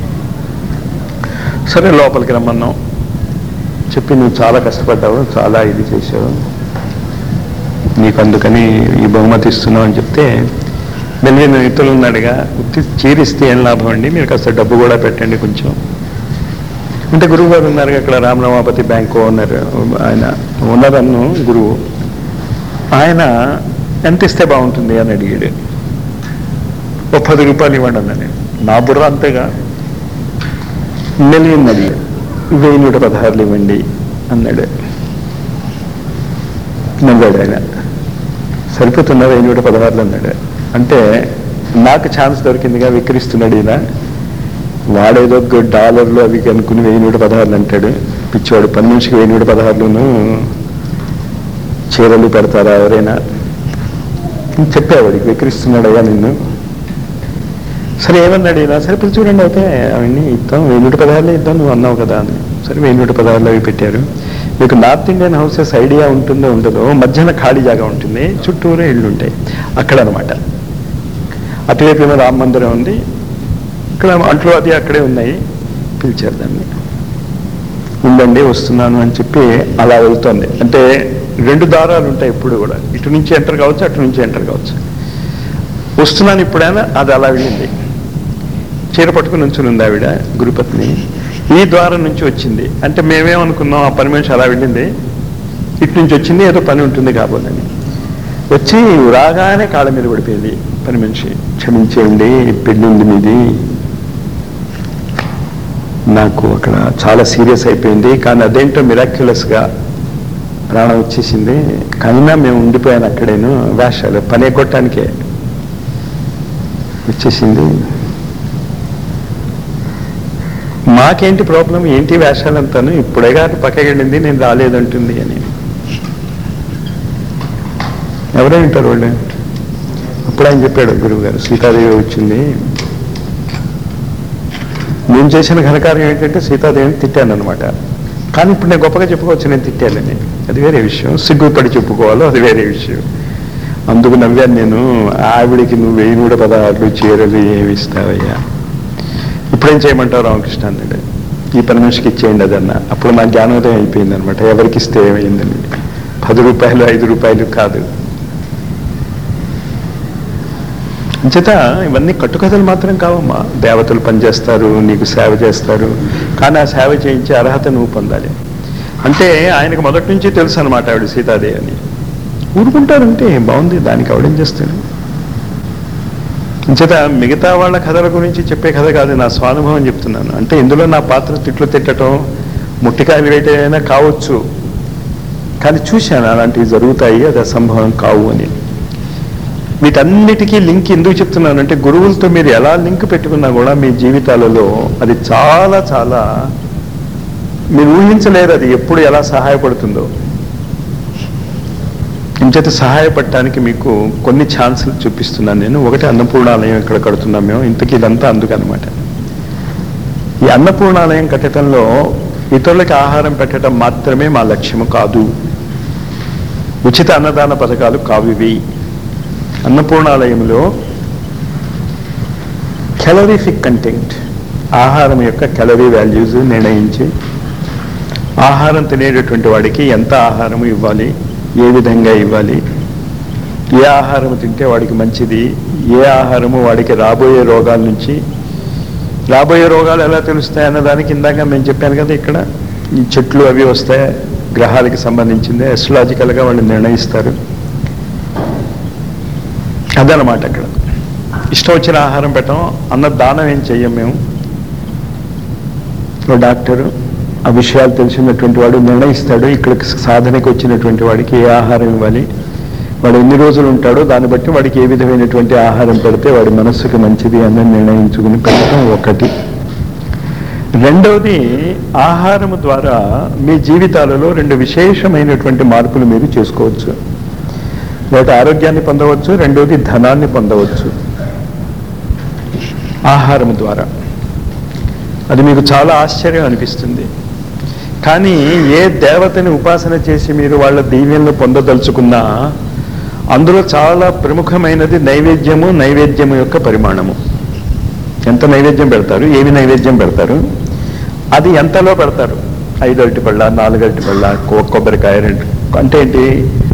సరే లోపలికి రమ్మన్నాం చెప్పి నువ్వు చాలా కష్టపడ్డావు చాలా ఇది చేసావు నీకు అందుకని ఈ బహుమతి ఇస్తున్నావు అని చెప్తే మెల్లిన ఇతరులు ఉన్నాడుగా ఉత్తి చీరిస్తే ఏం లాభం అండి మీరు కాస్త డబ్బు కూడా పెట్టండి కొంచెం అంటే గురువు గారు ఉన్నారు అక్కడ రామరమాపతి బ్యాంక్ ఓనర్ ఆయన ఓనర్ అన్ను గురువు ఆయన ఎంత ఇస్తే బాగుంటుంది అని అడిగాడు ఓ పది రూపాయలు ఇవ్వండి అన్నాను నా బుర్ర అంతేగా మిలియన్ అడిగాడు వెయ్యి నూట పదహారులు ఇవ్వండి అన్నాడు నవ్వాడు ఆయన సరిపోతున్నా వెయ్యి నూట పదహారులు అన్నాడు అంటే నాకు ఛాన్స్ దొరికిందిగా విక్రిస్తున్నాడు ఈయన వాడేదో గ- డాలర్లు అవి కనుక్కుని వెయ్యి నూట పదహారులు అంటాడు పిచ్చివాడు పని మనిషికి వెయ్యి నూట పదహారులను చీరలు పెడతారా ఎవరైనా చెప్పేవాడికి విక్రిస్తున్నాడయ్యా నిన్ను సరే ఏమన్నాడు ఇలా సరే ఇప్పుడు చూడండి అయితే అవన్నీ ఇద్దాం వెయ్యి నూట పదహారులే ఇద్దాం నువ్వు అన్నావు కదా అని సరే వెయ్యి నూట పదహారులు అవి పెట్టారు మీకు నార్త్ ఇండియన్ హౌసెస్ ఐడియా ఉంటుందో ఉండదో మధ్యాహ్న ఖాళీ జాగా ఉంటుంది చుట్టూరే ఇళ్ళు ఉంటాయి అక్కడ అనమాట అటువైపు ఏమో రామ మందిరం ఉంది ఇక్కడ అంట్లు అది అక్కడే ఉన్నాయి పిలిచారు దాన్ని ఉండండి వస్తున్నాను అని చెప్పి అలా వెళ్తోంది అంటే రెండు దారాలు ఉంటాయి ఎప్పుడు కూడా ఇటు నుంచి ఎంటర్ కావచ్చు అటు నుంచి ఎంటర్ కావచ్చు వస్తున్నాను ఇప్పుడైనా అది అలా వెళ్ళింది చీర పట్టుకుని నుంచుని ఉంది ఆవిడ గురుపత్ని ఈ ద్వారం నుంచి వచ్చింది అంటే మేమేమనుకున్నాం ఆ పని మనిషి అలా వెళ్ళింది ఇటు నుంచి వచ్చింది ఏదో పని ఉంటుంది కాబోదని వచ్చి రాగానే కాళ్ళ మీద పడిపోయింది పని మనిషి క్షమించేయండి పెళ్ళి ఉంది మీది నాకు అక్కడ చాలా సీరియస్ అయిపోయింది కానీ అదేంటో మిరాక్యులస్గా ప్రాణం వచ్చేసింది కైనా మేము ఉండిపోయాను అక్కడేను వేషాలు పని కొట్టడానికే వచ్చేసింది మాకేంటి ప్రాబ్లం ఏంటి వేషాలంతాను ఇప్పుడే కాదు పక్కకి వెళ్ళింది నేను రాలేదంటుంది అని ఎవరై ఉంటారు వాళ్ళు అప్పుడు ఆయన చెప్పాడు గురువు గారు సీతాదేవి వచ్చింది నేను చేసిన ఘనకార్యం ఏంటంటే సీతాదేవిని తిట్టాను అనమాట కానీ ఇప్పుడు నేను గొప్పగా చెప్పుకోవచ్చు నేను తిట్టానని అది వేరే విషయం సిగ్గుపడి చెప్పుకోవాలో అది వేరే విషయం అందుకు నవ్వాను నేను ఆవిడికి నువ్వు వెయ్యి నూట పదహారులు చీరలు ఏమి ఇస్తావయ్యా ఇప్పుడేం చేయమంటావు రామకృష్ణ అన్నాడు ఈ పని మనిషికి ఇచ్చేయండి అదన్న అప్పుడు నా జ్ఞానోదయం అయిపోయింది అనమాట ఎవరికి ఇస్తే ఏమైందని పది రూపాయలు ఐదు రూపాయలు కాదు అంచేత ఇవన్నీ కట్టుకథలు మాత్రం కావమ్మా దేవతలు పనిచేస్తారు నీకు సేవ చేస్తారు కానీ ఆ సేవ చేయించే అర్హత నువ్వు పొందాలి అంటే ఆయనకు మొదటి నుంచి తెలుసు అనమాట ఆవిడ సీతాదేవి అని ఊరుకుంటారంటే బాగుంది దానికి ఆవిడేం చేస్తాడు ఇంచేత మిగతా వాళ్ళ కథల గురించి చెప్పే కథ కాదు నా స్వానుభవం చెప్తున్నాను అంటే ఇందులో నా పాత్ర తిట్లు తిట్టడం ముట్టికాయలు వేయటం అయినా కావచ్చు కానీ చూశాను అలాంటివి జరుగుతాయి అది అసంభవం కావు అని వీటన్నిటికీ లింక్ ఎందుకు చెప్తున్నానంటే గురువులతో మీరు ఎలా లింక్ పెట్టుకున్నా కూడా మీ జీవితాలలో అది చాలా చాలా మీరు ఊహించలేరు అది ఎప్పుడు ఎలా సహాయపడుతుందో ఇంచేత సహాయపడటానికి మీకు కొన్ని ఛాన్సులు చూపిస్తున్నాను నేను ఒకటి అన్నపూర్ణాలయం ఇక్కడ కడుతున్నాం మేము ఇంతకీ ఇదంతా అందుకనమాట ఈ అన్నపూర్ణాలయం కట్టడంలో ఇతరులకి ఆహారం పెట్టడం మాత్రమే మా లక్ష్యము కాదు ఉచిత అన్నదాన పథకాలు కావు ఇవి అన్నపూర్ణాలయంలో కెలరీఫిక్ కంటెంట్ ఆహారం యొక్క కెలరీ వాల్యూస్ నిర్ణయించి ఆహారం తినేటటువంటి వాడికి ఎంత ఆహారం ఇవ్వాలి ఏ విధంగా ఇవ్వాలి ఏ ఆహారం తింటే వాడికి మంచిది ఏ ఆహారము వాడికి రాబోయే రోగాల నుంచి రాబోయే రోగాలు ఎలా తెలుస్తాయి అన్నదానికి ఇందాక నేను చెప్పాను కదా ఇక్కడ ఈ చెట్లు అవి వస్తాయి గ్రహాలకి సంబంధించింది ఎస్ట్రాలజికల్గా వాళ్ళు నిర్ణయిస్తారు అదనమాట అక్కడ ఇష్టం వచ్చిన ఆహారం పెట్టం అన్న దానం ఏం చెయ్యం మేము ఓ డాక్టరు ఆ విషయాలు తెలిసినటువంటి వాడు నిర్ణయిస్తాడు ఇక్కడికి సాధనకి వచ్చినటువంటి వాడికి ఏ ఆహారం ఇవ్వాలి వాడు ఎన్ని రోజులు ఉంటాడో దాన్ని బట్టి వాడికి ఏ విధమైనటువంటి ఆహారం పెడితే వాడి మనస్సుకి మంచిది అని నిర్ణయించుకుని పెట్టడం ఒకటి రెండవది ఆహారము ద్వారా మీ జీవితాలలో రెండు విశేషమైనటువంటి మార్పులు మీరు చేసుకోవచ్చు ఒకటి ఆరోగ్యాన్ని పొందవచ్చు రెండవది ధనాన్ని పొందవచ్చు ఆహారం ద్వారా అది మీకు చాలా ఆశ్చర్యం అనిపిస్తుంది కానీ ఏ దేవతని ఉపాసన చేసి మీరు వాళ్ళ దీవెనలు పొందదలుచుకున్నా అందులో చాలా ప్రముఖమైనది నైవేద్యము నైవేద్యము యొక్క పరిమాణము ఎంత నైవేద్యం పెడతారు ఏమి నైవేద్యం పెడతారు అది ఎంతలో పెడతారు ఐదు అరటి పళ్ళ నాలుగు అరటి పళ్ళ కొ- కొబ్బరికాయ రెండు అంటే ఏంటి